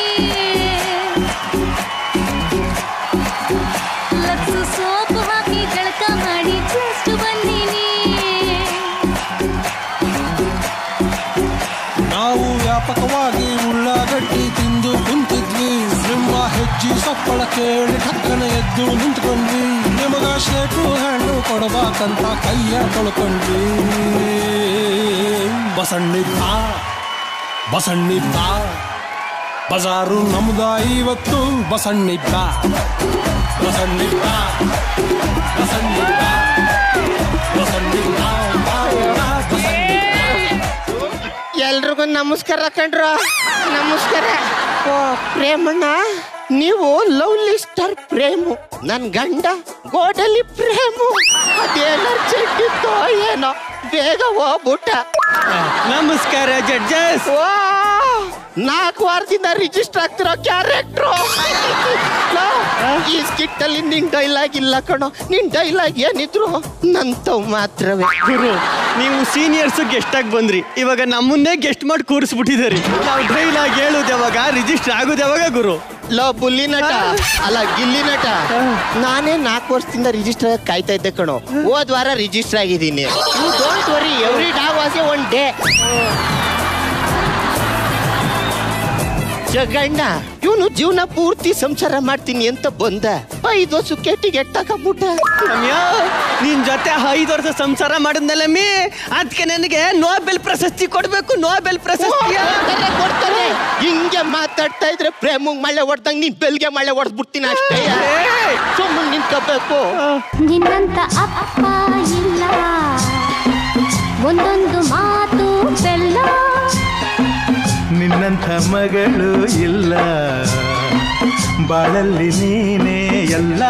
ಲಕ್ಸು ಸೋಪು ಹಾಕಿ ಜಳಕ ಮಾಡಿ ಜಸ್ಟ್ ಬಂದೀನಿ ನಾವು ವ್ಯಾಪಕವಾಗಿ ಉಳ್ಳಾಗಡ್ಡಿ ತಿಂದು ಕುಂತಿದ್ವಿ ನಿಮ್ಮ ಹೆಜ್ಜಿ ಸಪ್ಪಳ ಕೇಳಿ ಠಕ್ಕನ ಎದ್ದು ನಿಂತ್ಕೊಂಡ್ವಿ ನಿಮಗ ಶೇಟು ಹಣ್ಣು ಕೊಡಬೇಕಂತ ಕೈಯ ತೊಳ್ಕೊಂಡ್ವಿ ಬಸಣ್ಣಿದ್ದ ಬಸಣ್ಣಿದ್ದ ಬಜಾರು ನಮ್ದ ಇವತ್ತು ಬಸಣ್ಣಿದ್ದ ಬಸಣ್ಣಿದ್ದ ಬಸಣ್ಣಿದ್ದ ಬಸಣ್ಣಿದ್ದ ಎಲ್ರಿಗೂ ನಮಸ್ಕಾರ ಕಣ್ರ ನಮಸ್ಕಾರ ಓ ಪ್ರೇಮಣ್ಣ ನೀವು ಲವ್ಲಿ ಸ್ಟಾರ್ ಪ್ರೇಮು ನನ್ ಗಂಡ ಗೋಡಲಿ ಪ್ರೇಮು ಅದೇನೋ ಇತ್ತೋ ಏನೋ ಬೇಗ ಹೋಗ್ಬಿಟ್ಟ ನಮಸ್ಕಾರ ಜಡ್ಜಸ್ ನಾಲ್ಕು ವಾರದಿಂದ ರಿಜಿಸ್ಟರ್ ಆಗ್ತಿರೋ ಕ್ಯಾರೆಕ್ಟ್ರು ಈ ಸ್ಕಿಟ್ ಅಲ್ಲಿ ನಿನ್ ಡೈಲಾಗ್ ಇಲ್ಲ ಕಣೋ ನಿನ್ ಡೈಲಾಗ್ ಏನಿದ್ರು ನಂತವ್ ಮಾತ್ರವೇ ಗುರು ನೀವು ಸೀನಿಯರ್ಸ್ ಗೆಸ್ಟ್ ಆಗಿ ಬಂದ್ರಿ ಇವಾಗ ನಮ್ಮನ್ನೇ ಗೆಸ್ಟ್ ಮಾಡಿ ಕೂರಿಸ್ಬಿಟ್ಟಿದ್ದಾರೆ ನಾವು ಡೈಲಾಗ್ ಹೇಳುದು ಯಾವಾಗ ರಿಜಿಸ್ಟರ್ ಆಗೋದು ಯಾವಾಗ ಗುರು ಲೋ ಬುಲ್ಲಿ ನಟ ಅಲ್ಲ ಗಿಲ್ಲಿ ನಟ ನಾನೇ ನಾಲ್ಕು ವರ್ಷದಿಂದ ರಿಜಿಸ್ಟರ್ ಕಾಯ್ತಾ ಇದ್ದೆ ಕಣೋ ಹೋದ್ ವಾರ ರಿಜಿಸ್ಟರ್ ಆಗಿದ್ದೀನಿ you don't worry every dog was a one day Jaganna ಇವನು ಜೀವನ ಪೂರ್ತಿ ಸಂಸಾರ ಮಾಡ್ತೀನಿ ಅಂತ ಬಂದ ಐದು ವರ್ಷಕ್ಕೆ ಟಿಕೆಟ್ ತಗೊಂಡ್ಬಿಟ್ಟ ರಮ್ಯಾ ನಿನ್ ಜೊತೆ ಐದು ವರ್ಷ ಸಂಸಾರ ಮಾಡಿದ್ನಲ್ಲಮ್ಮಿ ಅದಕ್ಕೆ ನನಗೆ ನೋಬೆಲ್ ಪ್ರಶಸ್ತಿ ಕೊಡ್ಬೇಕು ನೋಬೆಲ್ ಪ್ರಶಸ್ತಿ ಕೊಡ್ತಾರೆ, ಕೊಡ್ತಾರೆ ಹಿಂಗೆ ಮಾತಾಡ್ತಾ ಇದ್ರೆ ಪ್ರೇಮಗ್ ಮಳೆ ಹೊಡ್ದಂಗ್ ನೀನ್ ಬೆಲ್ಗೆ ಮಳೆ ಹೊಡೆದ್ಬಿಡ್ತೀನಿ ಅಷ್ಟೇ ಸುಮ್ಮನೆ ನಿಂತ್ಕೋಬೇಕು ನಿನ್ನಂತ ಅಪ್ಪ ಇಲ್ಲ ಒಂದೊಂದು ಮಾತು ಬೆಲ್ಲ ನಿನ್ನಂಥ ಮಗಳು ಇಲ್ಲ ಬಾಳಲ್ಲಿ ನೀನೇ ಎಲ್ಲ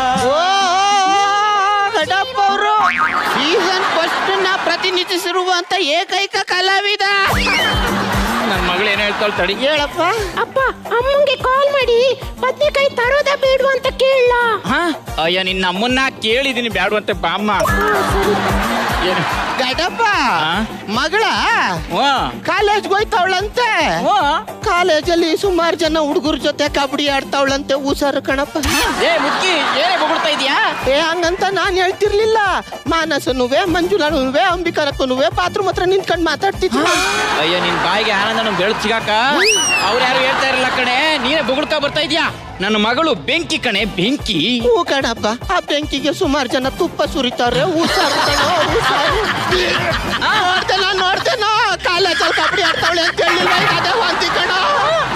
ಗಡಪ್ಪ ಅವರು ಸೀಸನ್ ಫಸ್ಟ್ ನ ಪ್ರತಿನಿಧಿಸಿರುವಂತ ಏಕೈಕ ಕಲಾವಿದ ನನ್ನ ಮಗಳು ಏನ್ ಹೇಳ್ತಾಳೆ ತಡಿ ಹೇಳಪ್ಪ ಅಪ್ಪ ಅಮ್ಮಂಗೆ ಕಾಲ್ ಮಾಡಿ ಬದ್ನೆಕಾಯಿ ತರೋದ ಬೇಡ ಅಂತ ಕೇಳಲ್ಲ ಅಯ್ಯ ನಿನ್ನ ಅಮ್ಮನ್ನ ಕೇಳಿದೀನಿ ಬ್ಯಾಡುವಂತೆ ಬಾಮ್ಮ ಏನು ಗಡಪ್ಪ ಮಗಳ ವಾ ಕಾಲೇಜ್ಗೆ ಹೋಯ್ತಾವಳಂತೆ ಕಾಲೇಜಲ್ಲಿ ಸುಮಾರು ಜನ ಹುಡುಗರ ಜೊತೆ ಕಬಡ್ಡಿ ಆಡ್ತಾವಳಂತೆ ಹುಷಾರು ಕಣಪ್ಪ ಏ ಮುಕ್ಕಿ ಏನೇ ಬೊಗಳ್ತಾ ಇದೀಯಾ ಏ ಹಂಗಂತ ನಾನ್ ಹೇಳ್ತಿರ್ಲಿಲ್ಲ ಮಾನಸನುವೆ ಮಂಜುಳನುವೆ ಅಂಬಿಕರಕ್ಕನುವೆ ಬಾತ್ರೂಮ್ ಹತ್ರ ನಿಂತ್ಕೊಂಡ್ ಮಾತಾಡ್ತಿದ್ವಿ ಅಯ್ಯ ನಿನ್ ಬಾಯಿಗೆ ಆನಂದನ ಬೆಳ್ ಸಿಗಾಕ ಅವ್ರು ಯಾರು ಹೇಳ್ತಾ ಇರಲ್ಲ ಕಣೆ ನೀನೇ ಬೊಗಳ್ತಾ ಬರ್ತಾ ಇದೀಯಾ ನನ್ನ ಮಗಳು ಬೆಂಕಿ ಕಣೆ ಬೆಂಕಿ ಹೂ ಕಣಪ್ಪ ಆ ಬೆಂಕಿಗೆ ಸುಮಾರು ಜನ ತುಪ್ಪ ಸುರಿತಾರೆ ಹುಷಾರು ಕಣೋ ಹುಷಾರು ನೋಡ್ತೇನೋ ನೋಡ್ತೇನೋ ಕಾಲೇಜಲ್ಲಿ ಕಬಡ್ಡಿ ಆಡ್ತಾವಳೆ ಅಂತ ಹೇಳಿಲ್ವ ಈಗ ಅದೇ ವಾಂತಿ ಕಣೋ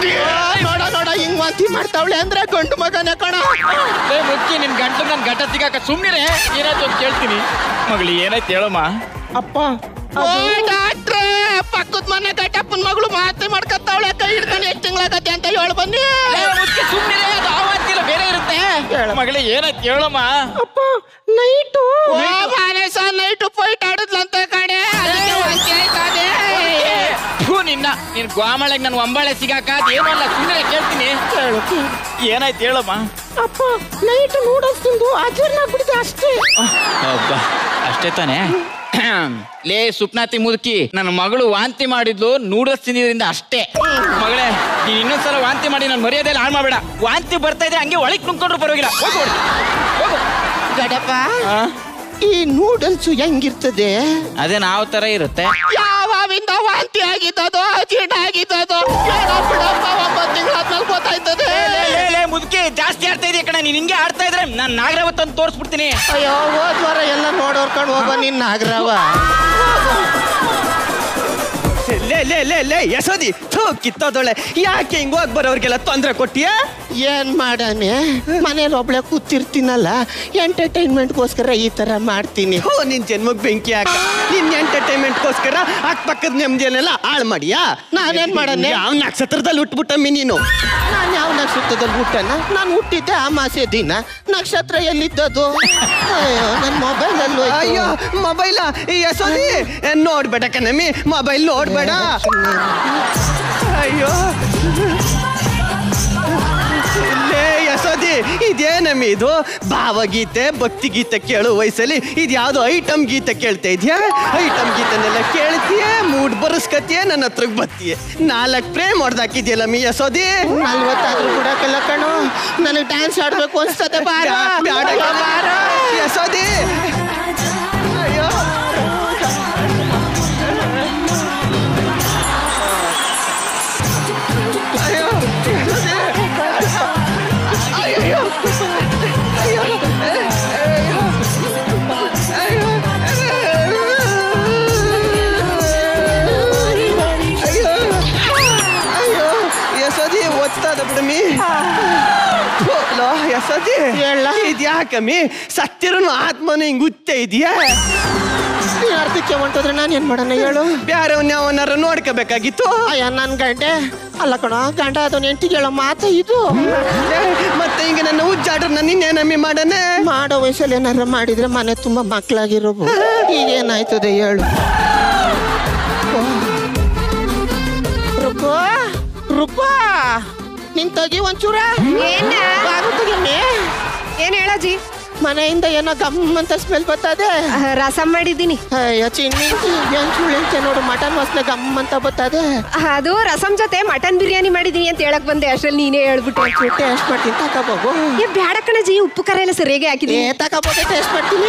ನೋಡ ನೋಡ ಹಿಂಗ್ ವಾಂತಿ ಮಾಡ್ತಾವಳೆ ಅಂದ್ರೆ ಗಂಡು ಮಗನೇ ಕಣ ಏ ಮುಚ್ಚಿ ನಿನ್ ಗಂಟು ನನ್ ಗಂಟ ಸಿಗಾಕ ಸುಮ್ನಿರೆ ಏನಾಯ್ತು ಅಂತ ಕೇಳ್ತೀನಿ ಮಗಳು ಏನಾಯ್ತು ಹೇಳಮ್ಮ ಅಪ್ಪ ಓ ಡಾಕ್ಟ್ರೆ ಪಕ್ಕದ ಮನೆ ಗಟ್ಟಪ್ಪನ ಮಗಳು ಮಾತೆ ಮಾಡ್ಕತ್ತಾವಳೆ ಕೈ ಹಿಡ್ಕೊಂಡು ಎಷ್ಟು ತಿಂಗಳಾಗತ್ತೆ ಅಂತ ಹೇಳಿ ಬನ್ನಿ ಸುಮ್ನಿರೆ ಅದು ಆ ವಾಂತಿಲ್ಲ ಬೇರೆ ಇರುತ್ತೆ ಮಗಳೇ ಏನಾಯ್ತು ಹೇಳಮ್ಮ ಅಪ್ಪ ನೈಟು ಮಾನೇಶ ನೈಟು ಫೈಟ್ ಆಡಿದ್ಲಂತ ಕಡೆ ಅದಕ್ಕೆ ವಾಂತಿ ಆಯ್ತದೆ ಥೂ ನಿನ್ನ ನಿನ್ ಗ್ವಾಮಳೆಗ್ ನನ್ ಒಂಬಾಳೆ ಸಿಗಾಕ ಏನೂ ಅಲ್ಲ ಸುಮ್ಮನೆ ಕೇಳ್ತೀನಿ ಏನಾಯ್ತು ಹೇಳಮ್ಮ ಅಪ್ಪ ನೈಟ್ ನೂಡಲ್ಸ್ ತಿಂದು ಅಜೀರ್ಣ ಆಗ್ಬಿಟ್ಟಿದೆ ಅಷ್ಟೇ ಹಬ್ಬಾ ಅಷ್ಟೇ ತಾನೇ ಲೇ ಸುಪ್ನಾತಿ ಮುದುಕಿ ನನ್ನ ಮಗಳು ವಾಂತಿ ಮಾಡಿದ್ಲು ನೂಡಲ್ಸ್ ತಿಂದಿದ್ರಿಂದ ಅಷ್ಟೇ ಮಗಳೇ ನೀನ್ ಇನ್ನೊಂದ್ಸಲ ವಾಂತಿ ಮಾಡಿ ನಾನು ಮರ್ಯಾದೆಲ್ಲ ಹಾಳು ಮಾಡ್ಬೇಡ ವಾಂತಿ ಬರ್ತಾ ಇದೆ ಹಂಗೆ ಒಳಗ್ ನುಂಗ್ಕೊಂಡ್ರು ಪರವಾಗಿಲ್ಲ ಹೋಗು ಹೊರ್ಡು. ಹೋಗು ಗಡಪ ಈ ನೂಡಲ್ಸ್ ಹೆಂಗಿರ್ತದೆ ಅದೇ ನಾವು ತರ ಇರುತ್ತೆ ಯಾವಾಗಿಂದ ವಾಂತಿ ಆಗಿದ್ದದು ಅಜೀರ್ಣ ಆಗಿದ್ದದು ಏನೋ ಬಿಡಪ್ಪ ಒಂಬತ್ತು ತಿಂಗಳಾದ್ಮೇಲೆ ಗೊತ್ತಾಯ್ತದೆ ಲೇ, ಲೇ, ಲೇ, ಮುದುಕಿ ಜಾಸ್ತಿ ಆಡ್ತಾ ಇದೆಯಾ ಕಣ ನೀನ್ ಹಿಂಗೆ ಆಡ್ತಾ ಇದ್ರೆ ನಾನ್ ನಾಗರಾವತ್ ಅಂತ ತೋರಿಸ್ಬಿಡ್ತೀನಿ ಅಯ್ಯೋ ಹೋದ್ ವಾರ ಎಲ್ಲ ನೋಡೋರ್ಕೊಂಡು ಹೋಗೋ ನಿನ್ನ ನಾಗರಾವ ಲೇ ಲೇ ಲೇ ಲೇ ಯಸೋದಿ ಥೂ ಕಿತ್ತೋದೊಳೆ ಯಾಕೆ ಹಿಂಗ್ ಹೋಗ್ ಬರೋರ್ಗೆಲ್ಲ ತೊಂದ್ರೆ ಕೊಟ್ಟಿಯಾ ಏನ್ ಮಾಡಾನೆ ಮನೇಲಿ ಒಬ್ಳೆ ಕೂತಿರ್ತೀನಲ್ಲ ಎಂಟರ್ಟೈನ್ಮೆಂಟ್ಗೋಸ್ಕರ ಈ ತರ ಮಾಡ್ತೀನಿ ಹೋ ನಿನ್ ಜನ್ಮಕ್ ಬೆಂಕಿ ಹಾಕ ನಿನ್ ಎಂಟರ್ಟೈನ್ಮೆಂಟ್ಗೋಸ್ಕರ ಅಕ್ಕಪಕ್ಕದ ನೆಮ್ಮದಿಯನ್ನೆಲ್ಲ ಹಾಳು ಮಾಡಿಯಾ ನಾನೇನ್ ಮಾಡನೆ? ಯಾವ ನಕ್ಷತ್ರದಲ್ಲಿ ಹುಟ್ಬಿಟ್ಟಮ್ಮಿ ನೀನು ನಾನು ಯಾವ ನಕ್ಷತ್ರದಲ್ಲಿ ಹುಟ್ಟನ ನಾನು ಹುಟ್ಟಿದ್ದೆ ಅಮಾಸೆ ದಿನ ನಕ್ಷತ್ರ ಎಲ್ಲಿದ್ದದು ಅಯ್ಯೋ ನನ್ನ ಮೊಬೈಲ್ ಅಲ್ಲಿ ಅಯ್ಯೋ ಮೊಬೈಲ ಯಸೋದಿ ನೋಡ್ಬೇಡ ಕಣಮ್ಮಿ ಮೊಬೈಲ್ ನೋಡ್ಬೇಡ ಅಯ್ಯೋ ಲೇ ಯಸೋದಿ ಇದೇನಮ್ಮಿ ಇದು ಭಾವಗೀತೆ ಭಕ್ತಿ ಗೀತೆ ಕೇಳೋ ವಯಸ್ಸಲ್ಲಿ ಇದು ಯಾವ್ದೋ ಐಟಮ್ ಗೀತೆ ಕೇಳ್ತಾ ಇದೆಯಾ ಐಟಮ್ ಗೀತೆನೆಲ್ಲ ಕೇಳ್ತೀಯ ಮೂಡ್ ಬರಸ್ಕತಿಯ ನನ್ನ ಹತ್ರಕ್ ಬತ್ತೀಯ ನಾಲ್ಕು ಪ್ರೇಮ್ ಹೊಡ್ದಾಕಿದ್ಯಲ್ಲ ಮಿ ಯಸೋದಿ ನಲ್ವತ್ತಾದ್ರೂ ಬಿಡಕ್ಕಲ್ಲ ಕಣೋ ನನಗೆ ಡ್ಯಾನ್ಸ್ ಆಡ್ಬೇಕು ಅನ್ಸ್ತದೆ ಬಾರ ಬ್ಯಾಡ ಅಯ್ಯೋ, ಬಾರ. ಯಸೋದಿ ಅಯ್ಯೋ ಅಯ್ಯೋ ಅಯ್ಯೋ ಅಯ್ಯೋ ಯಸೋದಿ ಓದ್ತದ ಬಿಡಮಿ ಲೋ ಯಸೋದಿ ಇದ್ಯಾಕಮ್ಮಿ ಸತ್ತಿರನು ಆತ್ಮನ ಹಿಂಗ್ ಉತ್ತೆ ಇದೆಯಾ ನೀನ್ ಅರ್ಧಕ್ಕೆ ಹೊಂಟೋದ್ರೆ ನಾನು ಏನ್ ಮಾಡೋಣ ಹೇಳು ಬ್ಯಾರವನ್ನ ಅವನಾರ ನೋಡ್ಕೋಬೇಕಾಗಿತ್ತು ಅಯ್ಯ ನನ್ ಗಂಡೆ ಅಲ್ಲ ಕಣೋ ಗಂಡ ಅದನ್ನ ಎಂಟಿಗೆ ಹೇಳೋ ಮಾತ ಇದು ಏ, ಮತ್ತೆ ಹಿಂಗೆ ನನ್ನ ಉಜ್ಜಾಡ್ರ ನನ್ನ ಇನ್ನೇನಮ್ಮಿ ಮಾಡನೆ ಮಾಡೋ ವಯಸ್ಸಲ್ಲಿ ಏನಾರ ಮಾಡಿದ್ರೆ ಮನೆ ತುಂಬಾ ಮಕ್ಕಳಾಗಿರೋವು ಈಗ ಏನಾಯ್ತದೆ ಹೇಳು ರುಕೋ ರುಕೋ ನಿನ್ ತಗಿ ಒಂಚೂರ ಏನ? ಬಾಗಿಲು ತೆಗಿಯಮ್ಮಿ. ಏನ್ ಹೇಳಜ್ಜಿ ಮನೆಯಿಂದ ಏನೋ ಗಮ್ ಅಂತ ಸ್ಮೆಲ್ ಬರ್ತದೆ ರಸಂ ಮಾಡಿದ್ದೀನಿ ಅಯ್ಯೋ ಚಿನ್ನಿ ಏನ್ ಸುಳ್ಳಿಂಚೆ ನೋಡು ಮಟನ್ ವಾಸನೆ ಗಮ್ ಅಂತ ಬರ್ತದೆ ಅದು ರಸಂ ಜೊತೆ ಮಟನ್ ಬಿರಿಯಾನಿ ಮಾಡಿದೀನಿ ಅಂತ ಹೇಳಕ್ ಬಂದೆ ಅಷ್ಟ್ರಲ್ಲಿ ನೀನೇ ಹೇಳ್ಬಿಟ್ಟು ಟೇಸ್ಟ್ ಮಾಡ್ತೀನಿ ತಗೋಬೋಗು ಏ ಬ್ಯಾಡ ಕಣಜ್ಜಿ ಉಪ್ಪು ಖಾರ ಎಲ್ಲ ಸರಿಯಾಗಿ ಏ ಹಾಕಿದೀನಿ ತಗೋಬೋದೆ ಟೇಸ್ಟ್ ಮಾಡ್ತೀನಿ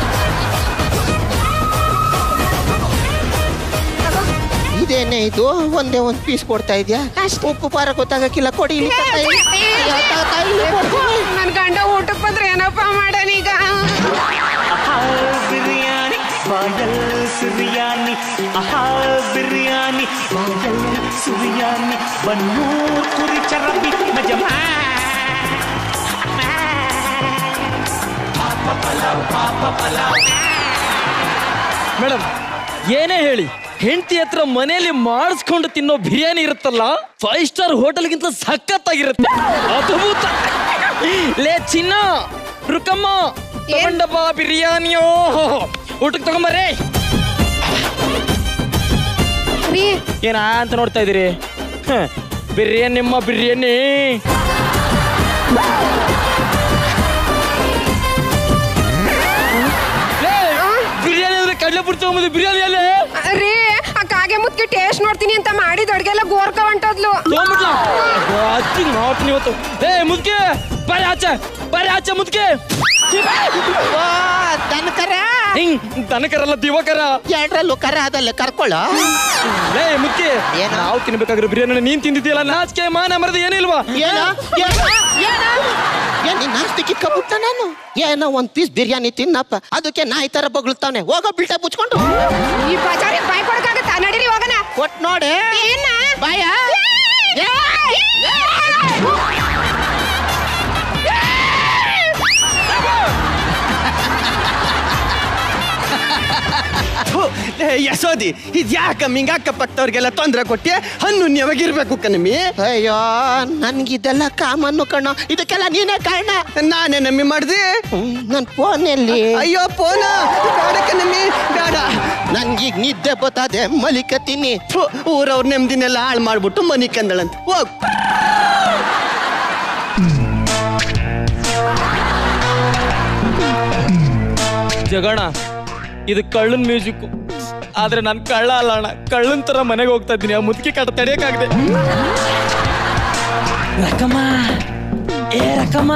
ಇದೇನೇ ಇದು ಒಂದೇ ಒಂದ್ ಪೀಸ್ ಕೊಡ್ತಾ ಇದ್ಯಾ ಉಪ್ಪು ಪಾರ ಗೊತ್ತಾಗಕ್ಕಿಲ್ಲ ಕೊಡಿ ಇಲ್ಲಿ ತತ್ತ ಇಲ್ಲಿ. ಅಯ್ಯೋ, ತಾತ, ಇಲ್ಲಿ ಕೊಡ್ತೀನಿ. ನನ್ ಗಂಡ ಊಟಕ್ಕೆ ಬಂದ್ರೆ ಏನಪ್ಪ ಮಾಡನೀಗ ಬಿರಿಯಾನಿ ಬಾಯಲ್ ಸುರಿಯಾನಿ ಆಹಾ ಬಿರಿಯಾನಿ ಬಾಯಲ್ ಸುರಿಯಾನಿ ಬನ್ನೂರ್ ಕುರಿ ಚರಬಿ ಮಜಮಾ ಮೇಡಮ್ ಏನೇ ಹೇಳಿ ಹೆಂಡತಿ ಹತ್ರ ಮನೆಯಲ್ಲಿ ಮಾಡಿಸ್ಕೊಂಡು ತಿನ್ನೋ ಬಿರಿಯಾನಿ ಇರುತ್ತಲ್ಲ ಫೈವ್ ಸ್ಟಾರ್ ಹೋಟೆಲ್ಗಿಂತ ಸಖತ್ತಾಗಿರುತ್ತೆ ಅದ್ಭುತ ಲೇ ಚಿನ್ನ ರುಕಮ್ಮ ತಗೊಂಡಪ್ಪ ಬಿರಿಯಾನಿಯೋ ಊಟಕ್ಕೆ ತಗೊಂಬರ್ರಿ ಏನಾ ಅಂತ ನೋಡ್ತಾ ಇದೀರಿ ಹ, ಬಿರಿಯಾನಿ ನಿಮ್ಮ ಬಿರಿಯಾನಿ ಲೇ, ಬಿರಿಯಾನಿ ಅಂದ್ರೆ ಕಡಲೆಪುರಿ ತಗೊಂಬಂದು ಬಿರಿಯಾನಿ ಅಲ್ಲೇ ರೀ ಆ ಕಾಗೆ ಮುತ್ಕಿ ಟೇಸ್ಟ್ ನೋಡ್ತೀನಿ ಅಂತ ಮಾಡಿದ ಅಡ್ಗೆಲ್ಲ ಗೋರ್ಕ ಹೊಂಟೋದ್ಲು ತಗೊಂಬಿಟ್ಲ ಅಜ್ಜಿ ನೋಡ್ತೀನಿ ಇವತ್ತು ಏ ಮುದ್ಕೆ ಬರ್ರಿ ಆಚೆ ಬರ್ರಿ ಆಚೆ ಮುದ್ಕೆ ದನಕರ ಹಿಂಗ್ ದನಕರಲ್ಲ ದಿವಕರ ಎರಡರಲ್ಲೂ ಕರ ಅದಲ್ಲೇ ಕರ್ಕೊಳ್ಳ ಲೇ ಮುದ್ಕೆ ನಾವು ತಿನ್ಬೇಕಾಗಿರೋ ಬಿರಿಯಾನಿ ನೀನ್ ತಿಂದಿದ್ದೀಯಲ್ಲ ನಾಚಿಕೆ ಮಾನ ಮರದ ಏನಿಲ್ವಾ ಏನ ಏನ ಏನ ಏನ್ ನಿನ್ನ ಆಸ್ತಿ ಕಿತ್ಕೊಬಿಟ್ಟ ನಾನು ಏನೋ ಒಂದ್ ಪೀಸ್ ಬಿರಿಯಾನಿ ತಿನ್ನಪ್ಪ ಅದಕ್ಕೆ ನಾಯಿ ತರ ಬಗ್ಳುತ್ತಾನೆ ಹೋಗೋ ಬಿಲ್ಟ ಮುಚ್ಕೊಂಡು ಈ ಬಜಾರಿಗೆ ಬಾಯ್ ಕೊಡಕ್ಕಾಗತ್ತಾ ನಡೀರಿ ಹೋಗೋಣ ಕೊಟ್ ನೋಡಿ ಏನ ಬಾಯ ಥು, ಏ, ಯಶೋದಿ ಇದ್ ಯಾಕ ಮಿಂಗಾಕ ಪಕ್ಕದವ್ರಿಗೆಲ್ಲ ತೊಂದ್ರೆ ಕೊಟ್ಟಿ ಹಣ್ಣು ನೀವಾಗಿರ್ಬೇಕು ಕಣಮಿ ಅಯ್ಯೋ ನನ್ಗಿದೆಲ್ಲ ಕಾಮನ್ನು ಕಣೋ ಇದಕ್ಕೆಲ್ಲ ನೀನೇ ಕಾರಣ ನಾನೇ ನಮ್ಮಿ ಮಾಡ್ದಿ ನನ್ ಫೋನ್ ಎಲ್ಲಿ ಅಯ್ಯೋ ಫೋನ ಬೇಡ ಕಣಮಿ ಬೇಡ ನನ್ಗೀಗ ನಿದ್ದೆ ಬರ್ತದೆ ಮಲಿಕತ್ತೀನಿ ಥು, ಊರವ್ರ ನೆಮ್ಮದಿನೆಲ್ಲ ಹಾಳು ಮಾಡ್ಬಿಟ್ಟು ಮನಿ ಕಂದಳಂತ ಹೋಗ್ ಜಗಣ ಇದು ಕಳ್ಳನ್ ಮ್ಯೂಸಿಕ್ ಆದ್ರೆ ನನ್ ಕಳ್ಳ ಅಲ್ಲ ಅಣ್ಣ ಕಳ್ಳನ್ ತರ ಮನೆಗೆ ಹೋಗ್ತಾ ಇದ್ದೀನಿ ಆ ಮುದುಕಿ ಕಟ ತಡೆಯಕ್ಕಾಗದೆ ರಕಮ್ಮ ಏ ರಕಮ್ಮ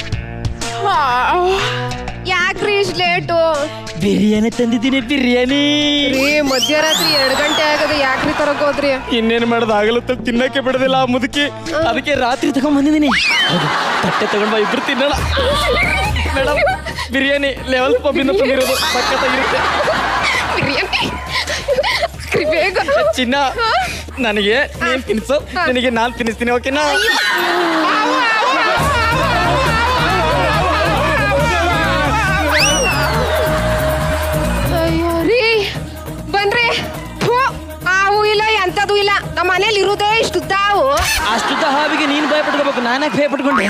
ಯಾಕ್ರಿ ಇಷ್ಟು ಲೇಟು ಬಿರಿಯಾನಿ ತಂದಿದ್ದೀನಿ ಬಿರಿಯಾನಿ ರೀ ಮಧ್ಯರಾತ್ರಿ ಎರಡು ಗಂಟೆ ಆಗದೆ ಯಾಕ್ರಿ ತರಕ್ ಹೋದ್ರಿ ಇನ್ನೇನ್ ಮಾಡೋದು ಆಗಲತ್ತ ತಿನ್ನಕ್ಕೆ ಬಿಡೋದಿಲ್ಲ ಆ ಮುದುಕಿ ಅದಕ್ಕೆ ರಾತ್ರಿ ತಗೊಂಡ್ ಬಂದಿದ್ದೀನಿ ಹೌದು, ತಟ್ಟೆ ತಗೊಂಡ್ ಬಾ ಇಬ್ರು ತಿನ್ನೋಣ ಮೇಡಮ್ ಬಿರಿಯಾನಿ ಲೆವೆಲ್ ಪಬ್ಬಿಂದ ತಂದಿರೋದು ಸಖತ್ತಾಗಿರುತ್ತೆ ಬೇಗ ಚಿನ್ನ ನನಗೆ ನೀನ್ ತಿನ್ಸು ನಿನಗೆ ನಾನ್ ತಿನ್ನಿಸ್ತೀನಿ ಓಕೆನಾ ಅಯ್ಯೋ ರೀ ಬನ್ರಿ ಥು, ಆವು ಇಲ್ಲ ಎಂತದು ಇಲ್ಲ ನಮ್ಮ ಮನೇಲಿ ಇರುದೇ ಇಷ್ಟು ತಾವು ಅಷ್ಟುದ್ದ ಹಾವಿಗೆ ನೀನ್ ಭಯ ಪಟ್ಕೋಬೇಕು ನಾನ್ಯಾಕೆ ಭಯ ಪಟ್ಕೊಂಡೆ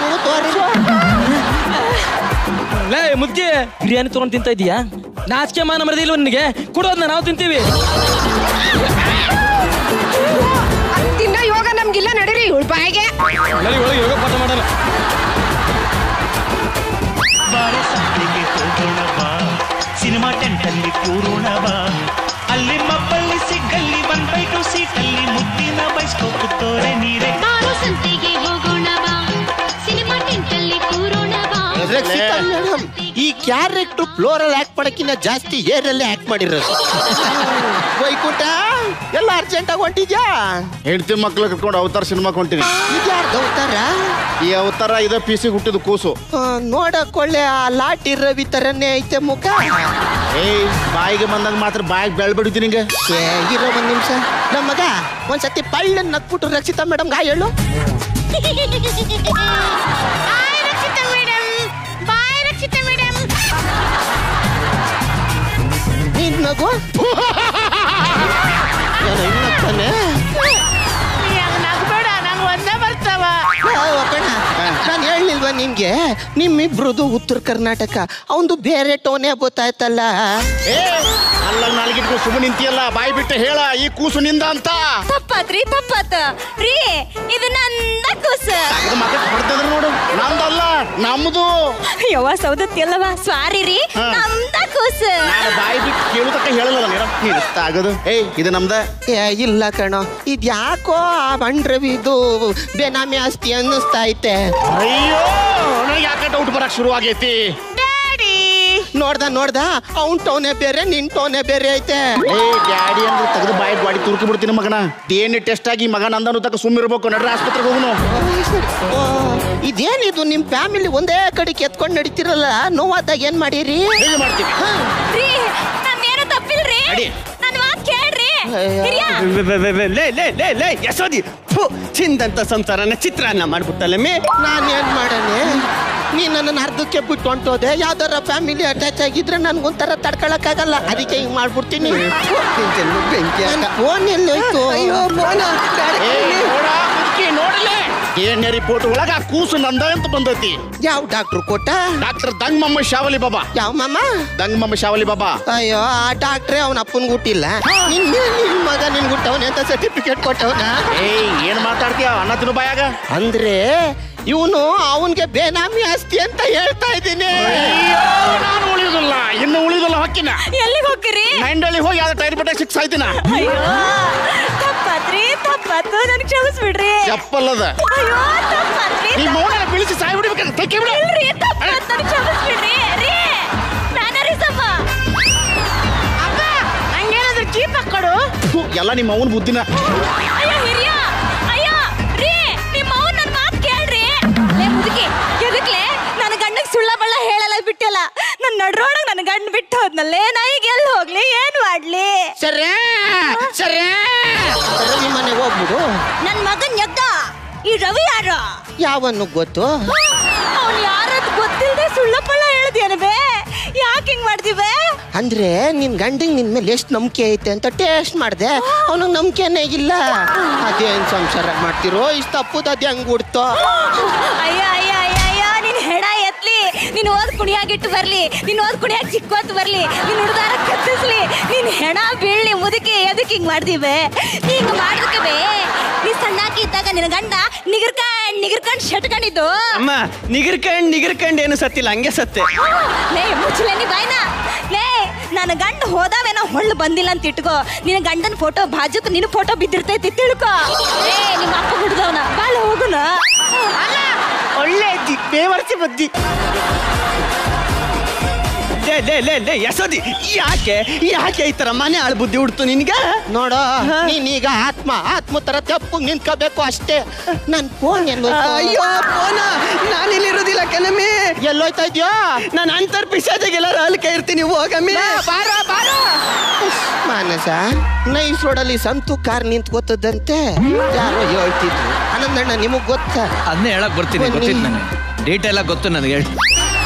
ಲೇ ಮುದ್ಗೆ ಬಿರಿಯಾನಿ ತಗೊಂಡ್ ತಿಂತ ಇದೀಯಾ ನಾಚಿಕೆ ಮಾನ ಮರದಿ ಇಲ್ವ ನಿನಗೆ ಕೊಡೋದ್ನ ನಾವು ತಿಂತೀವಿ ತಿನ್ನ ಯೋಗ ನಮ್ಗಿಲ್ಲ ನಡೀರಿ ಇವಳು ಬಾಯಿಗೆ ಎಲ್ಲರಿಗೂ ಒಳಗೆ ಯೋಗ ಪಾಠ ಮಾಡಲ್ಲ ಬಾರೆ ಸಂತೆಗೆ ಹೋಗೋಣ ಬಾ ಸಿನಿಮಾ ಟೆಂಟಲ್ಲಿ ಕೂರೋಣ ಬಾ ಅಲ್ಲಿ ಮಬ್ಬಲ್ಲಿ ಸಿಗ್ಗಲ್ಲಿ ಒನ್ ಬೈ ಟು ಸೀಟಲ್ಲಿ ಮುದ್ದಿನ ಬೈಸ್ಕೋಪ್ ತೋರೆ ನೀರೆ ಬಾರೋ ಸಂತೆಗೆ ಹೋಗೋಣ ಬಾ ಸಿನಿಮಾ ಟೆಂಟಲ್ಲಿ ಕೂರೋಣ ಬಾ ರಕ್ಷಿತಾ ಮೇಡಮ್ ಈ ಕ್ಯಾರೆಕ್ಟರ್ ಫ್ಲೋರಲ್ ಆಕ್ಟ್ ಮಾಡಕ್ಕಿಂತ ಜಾಸ್ತಿ ಏರಲ್ಲಿ ಆಕ್ಟ್ ಮಾಡಿರೋದು ವೈಕುಂಠ ಎಲ್ಲ ಅರ್ಜೆಂಟ್ ಆಗಿ ಹೊಂಟಿದ್ಯಾ ಹೆಂಡತಿ ಮಕ್ಳು ಕರ್ಕೊಂಡು ಅವತಾರ ಸಿನಿಮಾಕ್ ಹೊಂಟಿನಿ ಇದ್ಯಾರ್ದು ಅವತಾರ ಈ ಅವತಾರ ಇದ ಪಿ ಸಿ ಹುಟ್ಟಿದ ಕೂಸು ಆ, ನೋಡಕ್ ಒಳ್ಳೆ ಆ ಲಾಟಿ ರವಿ ತರನೇ ಐತೆ ಮುಖ ಏಯ್ ಬಾಯಿಗೆ ಬಂದಾಗ ಮಾತ್ರ ಬಾಯಿಗೆ ಬೆಳ್ಬಿಡ್ತೀನಿ ನಿಂಗೆ ಏ, ಇರೋ ಒಂದ್ ನಿಮಿಷ ನಮ್ಮ ಮಗ ಒಂದ್ಸತಿ ಪಳ್ಳನ್ ನಕ್ಬಿಟ್ಟು ರಕ್ಷಿತಾ ಮೇಡಮ್ ಗಾಯ ಹೇಳು bye Rakshita madam bye Rakshita madam ನೀನ್ ನಗು ಏನೋ ಇನ್ನ ನಗ್ತಾನೆ? ನಗ್ಬೇಡ ನಂಗೆ ಒಂದೇ ಬರ್ತಾವ ನಾನು ಹೇಳಿಲ್ವಾ ನಿನ್ಗೆ ನಿಮ್ಮಿಬ್ರದು ಉತ್ತರ ಕರ್ನಾಟಕ ಅವಂದು ಬೇರೆ ಟೋನೇ ಗೊತ್ತಾಯ್ತಲ್ಲ ಏ ಅಲ್ಲ ನಾಲ್ಗಿಟ್ಕೊಂಡು ಸುಮ್ಮನೆ ನಿಂತಿಯಲ್ಲ ಬಾಯಿ ಬಿಟ್ಟು ಹೇಳ ಈ ಕೂಸು ನಿಂದ ಅಂತ ತಪ್ಪಾತ್ರಿ ತಪ್ಪಾತ ರೀ ಇದು ನನ್ನ ಕೂಸ ಇದು ಮತ್ತೆ ಹೊಡ್ತಿದ್ರು ನೋಡು ನಮ್ದಲ್ಲ ನಮ್ದು ಯವ್ವ ಸೌದತ್ತಿ ಅಲ್ಲವ ಸ್ವಾರಿ ರೀ ಹಾ. ನಮ್ದ ಕೂಸ ನಾನು ಬಾಯಿ ಬಿಟ್ಟು ಕೇಳುದಕ್ಕ ಹೇಳಲ್ಲ ನೀನು ನೀನು ಆಗದು ಏಯ್ ಇದು ನಮ್ದ ಏ ಇಲ್ಲ ಕಣೋ ಇದ್ಯಾಕೋ ಆ ಬಂಡ್ರವಿದು ಬೇನಾಮಿ ಆಸ್ತಿ ಅನ್ನಿಸ್ತಾ ಐತೆ ಅಯ್ಯೋ ನನಗೆ ಯಾಕೆ ಡೌಟ್ ಬರಕ್ ಶುರು ಆಗೈತಿ ನೋಡ್ದ ನೋಡ್ದ ಅವ್ನ್ ಟೋನೆ ಬೇರೆ ನಿನ್ ಟೋನೆ ಬೇರೆ ಐತೆ ಏ ಡ್ಯಾಡಿ ಅಂದ್ರೆ ತೆಗೆದು ಬಾಯಿ ಗಾಡಿ ತುರ್ಕಿ ಬಿಡ್ತೀನಿ ಮಗನ ಡಿ ಟೆಸ್ಟ್ ಆಗಿ ಮಗ ನಂದನು ತಕ್ಕ ಸುಮ್ಮಿರ್ಬೇಕು ನಡ್ರಿ ಆಸ್ಪತ್ರೆಗೆ ಹೋಗುನು ಓ, ಇದೇನಿದು ನಿಮ್ ಫ್ಯಾಮಿಲಿ ಒಂದೇ ಕಡೆಗೆ ಎತ್ಕೊಂಡ್ ನಡೀತಿರಲ್ಲ ನೋವಾದಾಗ ಏನ್ ಮಾಡಿರಿ ಹೇಗೆ ಮಾಡ್ತೀವಿ ರೀ ನಂದೇನು ತಪ್ಪಿಲ್ರಿ ನಡಿ. ನನ್ನ ಮಾತ್ ಕೇಳ್ರಿ ಹಿರಿಯ ಲೇ ಲೇ ಲೇ ಲೇ ಯಶೋದಿ ಥು, ಚಿಂದಂತ ಸಂಸಾರನ ಚಿತ್ರಾನ್ನ ಮಾಡ್ಬಿಟ್ಟಲ್ಲ ಮೇ ನಾನೇನ್ ಮಾಡನೆ ನೀ ನನ್ನ ಅರ್ಧಕ್ಕೆ ಬಿಟ್ಟು ಹೊಂಟೋದೆ ಯಾವ್ದಾರ ಫ್ಯಾಮಿಲಿ ಅಟ್ಯಾಚ್ ಆಗಿದ್ರೆ ನನ್ಗೊಂಥರ ತಡ್ಕೊಳಕ್ಕಾಗಲ್ಲ ಅದಕ್ಕೆ ಹಿಂಗ್ ಮಾಡ್ಬಿಡ್ತೀನಿ ಫೋನ್ ಎಲ್ಲೋಯ್ತು ಅಯ್ಯೋ ಫೋನ ಏ ನೋಡ ಮುದುಕಿ ನೋಡಲೇ ಏನೇ ರಿಪೋರ್ಟ್ ಒಳಗ ಆ ಕೂಸು ನಂದ ಅಂತ ಬಂದೈತಿ ಯಾವ ಡಾಕ್ಟ್ರು ಕೊಟ್ಟ ಡಾಕ್ಟರ್ ದಂಗ್ ಮಮ್ಮ ಶಾವಲಿ ಬಾಬಾ ಯಾವ ಮಾಮ ದಂಗ್ ಮಮ್ಮ ಶಾವಲಿ ಬಾಬಾ ಅಯ್ಯೋ ಆ ಡಾಕ್ಟ್ರೇ ಅವನ ಅಪ್ಪನ್ ಹುಟ್ಟಿಲ್ಲ ನಿನ್ ನಿನ್ ಮಗ ನಿನ್ ಹುಟ್ಟವನೆ ಅಂತ ಸರ್ಟಿಫಿಕೇಟ್ ಕೊಟ್ಟವನ ಏಯ್ ಏನ್ ಮಾತಾಡ್ತೀಯ ಅಣ್ಣ ತಿನ್ನು ಬಾಯಾಗ ಅಂದ್ರೆ ಇವನು ಅವನ್ಗೆ ಬೇನಾಮಿ ಆಸ್ತಿ ಅಂತ ಹೇಳ್ತಾ ಇದ್ದೀನಿ ಅಯ್ಯೋ, ನಾನು ಉಳಿಯೋದಿಲ್ಲ ಇನ್ನು ಉಳಿಯೋದಿಲ್ಲ ಹೊಕ್ಕಿನ ಎಲ್ಲಿಗೆ ಹೋಗ್ತೀರಿ ನೈಂಡಳ್ಳಿ ಹೋಗಿ ಯಾವ್ದು ಟೈರ್ ಬಟ್ಟೆ ಸಿಕ್ಸ್ ಆಯ್ತಿನ ಅಯ್ಯೋ ತಪ್ಪಾತ್ರಿ ತಪ್ಪಾತು ನನ್ ಕ್ಷಮಿಸ್ಬಿಡ್ರಿ ಚಪ್ಪಲ್ಲದ ಅಯ್ಯೋ ತಪ್ಪಾತ್ರಿ ಈ ಮೌನ ಬೀಳಿಸಿ ಸಾಯಿ ಬಿಡ್ಬೇಕು ತೆಕ್ಕಿ ಬಿಡು ಇಲ್ರಿ ತಪ್ಪಾತ್ ನನ್ ಕ್ಷಮಿಸ್ಬಿಡ್ರಿ ರೀ ಮ್ಯಾನರಿಸಮ್ಮ ಅಪ್ಪ ಹಂಗೇನಾದ್ರೂ ಚೀಪ್ ಹಾಕೊಡು ಥು, ಎಲ್ಲ ನಿಮ್ಮ ಅವನ ಬುದ್ಧಿನ ಅಯ್ಯೋ ಹಿರಿಯ ಅಯ್ಯೋ ರೀ ನಿಮ್ಮ ಅವ್ನ್ ನನ್ ಮಾತ್ ಕೇಳ್ರಿ ಲೇ ಮುದುಕಿ ಎದಕ್ಲೆ ನನ್ನ ಗಂಡಗ್ ಸುಳ್ಳ ಬಳ್ಳ ಹೇಳಲ್ಲ ಬಿಟ್ಟಲ್ಲ ನನ್ನ ನಡ್ರೋಡಕ್ ನನ್ ಗಂಡ್ ಬಿಟ್ಟು ಹೋದ್ನಲ್ಲೇ ನಾ ಈಗ ಎಲ್ಲಿ ಹೋಗ್ಲಿ ಏನ್ ಮಾಡ್ಲಿ ಸರೇ ಸರೇ ರವಿ ಮನೆಗೆ ಹೋಗ್ಬಿಡು ನನ್ ಮಗನ್ ಎದ್ದ ಈ ರವಿ ಯಾರ ಯಾವನ್ನು ಗೊತ್ತು ಅವ್ನು ಯಾರದ್ ಗೊತ್ತಿಲ್ಲದೆ ಸುಳ್ಳ ಪಳ್ಳ ಹೇಳ್ದೇನ ಬೇ ಯಾಕೆ ಹಿಂಗ್ ಮಾಡ್ದಿವೆ ಅಂದ್ರೆ ನಿನ್ ಗಂಡಿಗೆ ನಿನ್ ಮೇಲೆ ಎಷ್ಟು ನಂಬಿಕೆ ಐತೆ ಅಂತ ಟೇಸ್ಟ್ ಮಾಡ್ದೆ ಅವನಿಗೆ ನಂಬಿಕೆನೇ ಇಲ್ಲ ಅದೇನ್ ಸಂಸಾರ ಮಾಡ್ತಿರೋ ಇಷ್ಟ ತಪ್ಪುದ ಅದ್ ಹೆಂಗ್ ಬಿಡ್ತೋ ಅಯ್ಯ ಅಯ್ಯ ಅಯ್ಯ ಅಯ್ಯ ನಿನ್ ಹೆಣ ಎತ್ಲಿ ನೀನ್ ಓದ್ ಕುಣಿಯಾಗಿಟ್ಟು ಬರ್ಲಿ ನೀನ್ ಓದ್ ಕುಣಿಯಾಗ ಚಿಕ್ಕೋತ್ ಬರ್ಲಿ ನೀನ್ ಹುಡುಗಾರ ಕತ್ತಿಸ್ಲಿ ನೀನ್ ಹೆಣ ಬೀಳ್ಲಿ ಮುದುಕಿ ಎದಕ್ ಹಿಂಗ್ ಮಾಡ್ದಿವೆ ನೀ ಹಿಂಗ್ ಮಾಡ್ದಕ್ಕೆ ಬೇ ನೀ ಸಣ್ಣಾಕಿ ಇದ್ದಾಗ ನಿನ್ ಗಂಡ ನಿಗರ್ಕಂಡ್ ನಿಗರ್ಕಂಡ್ ಶಟ್ಕೊಂಡಿದ್ದು ಅಮ್ಮ ನಿಗಿರ್ಕಂಡ್ ನಿಗಿರ್ಕಂಡ್ ಏನು ಸತ್ತಿಲ್ಲ ಹಂಗೆ ಸತ್ತೆ ಲೇ ಮುಚ್ಚಲೆ ನೀ ಬಾಯ್ನ ಲೇ ನನ್ನ ಗಂಡ ಹೋದಾವೇನೋ ಹೊಳ್ಳು ಬಂದಿಲ್ಲ ಅಂತ ಇಟ್ಕೋ ನಿನ್ನ ಗಂಡನ ಫೋಟೋ ಬಾಜುಕ್ ನಿನ್ನ ಫೋಟೋ ಬಿದ್ದಿರ್ತೈತಿ ತಿಳ್ಕೊ ಏ ನಿಮ್ಮ ಅಪ್ಪ ಹುಡ್ದವನ ಬಾಳ ಹೋಗುನ ಒಳ್ಳೆ ಇದ್ದಿ ಬೇವರ್ಸಿ ಬದ್ದಿ ಲೇ ಲೇ ಲೇ ಲೇ ಯಸೋದಿ ಯಾಕೆ ಯಾಕೆ ಈ ತರ ಮನೆ ಆಳ್ ಬುದ್ಧಿ ಹುಡ್ತು ನಿನ್ಗೆ ನೋಡೋ ನೀನೀಗ ಆತ್ಮ ಆತ್ಮ ತರ ತಪ್ಪು ನಿಂತ್ಕೋಬೇಕು ಅಷ್ಟೇ ನನ್ ಫೋನ್ ಎಲ್ಲೋ ಅಯ್ಯೋ ಫೋನ ನಾನು ಇಲ್ಲಿರೋದಿಲ್ಲ ಕಣಮ್ಮಿ ಎಲ್ಲೋಯ್ತಾ ಇದ್ಯೋ ನಾನು ಅಂತರ್ ಪಿಸಾಜಿಗೆಲ್ಲ ಅಲ್ಕೆ ಇರ್ತೀನಿ ಹೋಗಮ್ಮಿ ಬಾರ ಬಾರ ಮಾನಸ ನೈಸ್ ರೋಡಲ್ಲಿ ಸಂತು ಕಾರ್ ನಿಂತ್ಕೋತದಂತೆ ಯಾರೋ ಹೇಳ್ತಿದ್ರು ಆನಂದಣ್ಣ ನಿಮಗ್ ಗೊತ್ತಾ ಅದನ್ನೇ ಹೇಳಕ್ ಬರ್ತೀನಿ ಗೊತ್ತಿತ್ತು ನನಗೆ ಡೀಟೇಲ್ ಆಗಿ ಗೊತ್ತು ನನಗೆ ಹೇಳಿ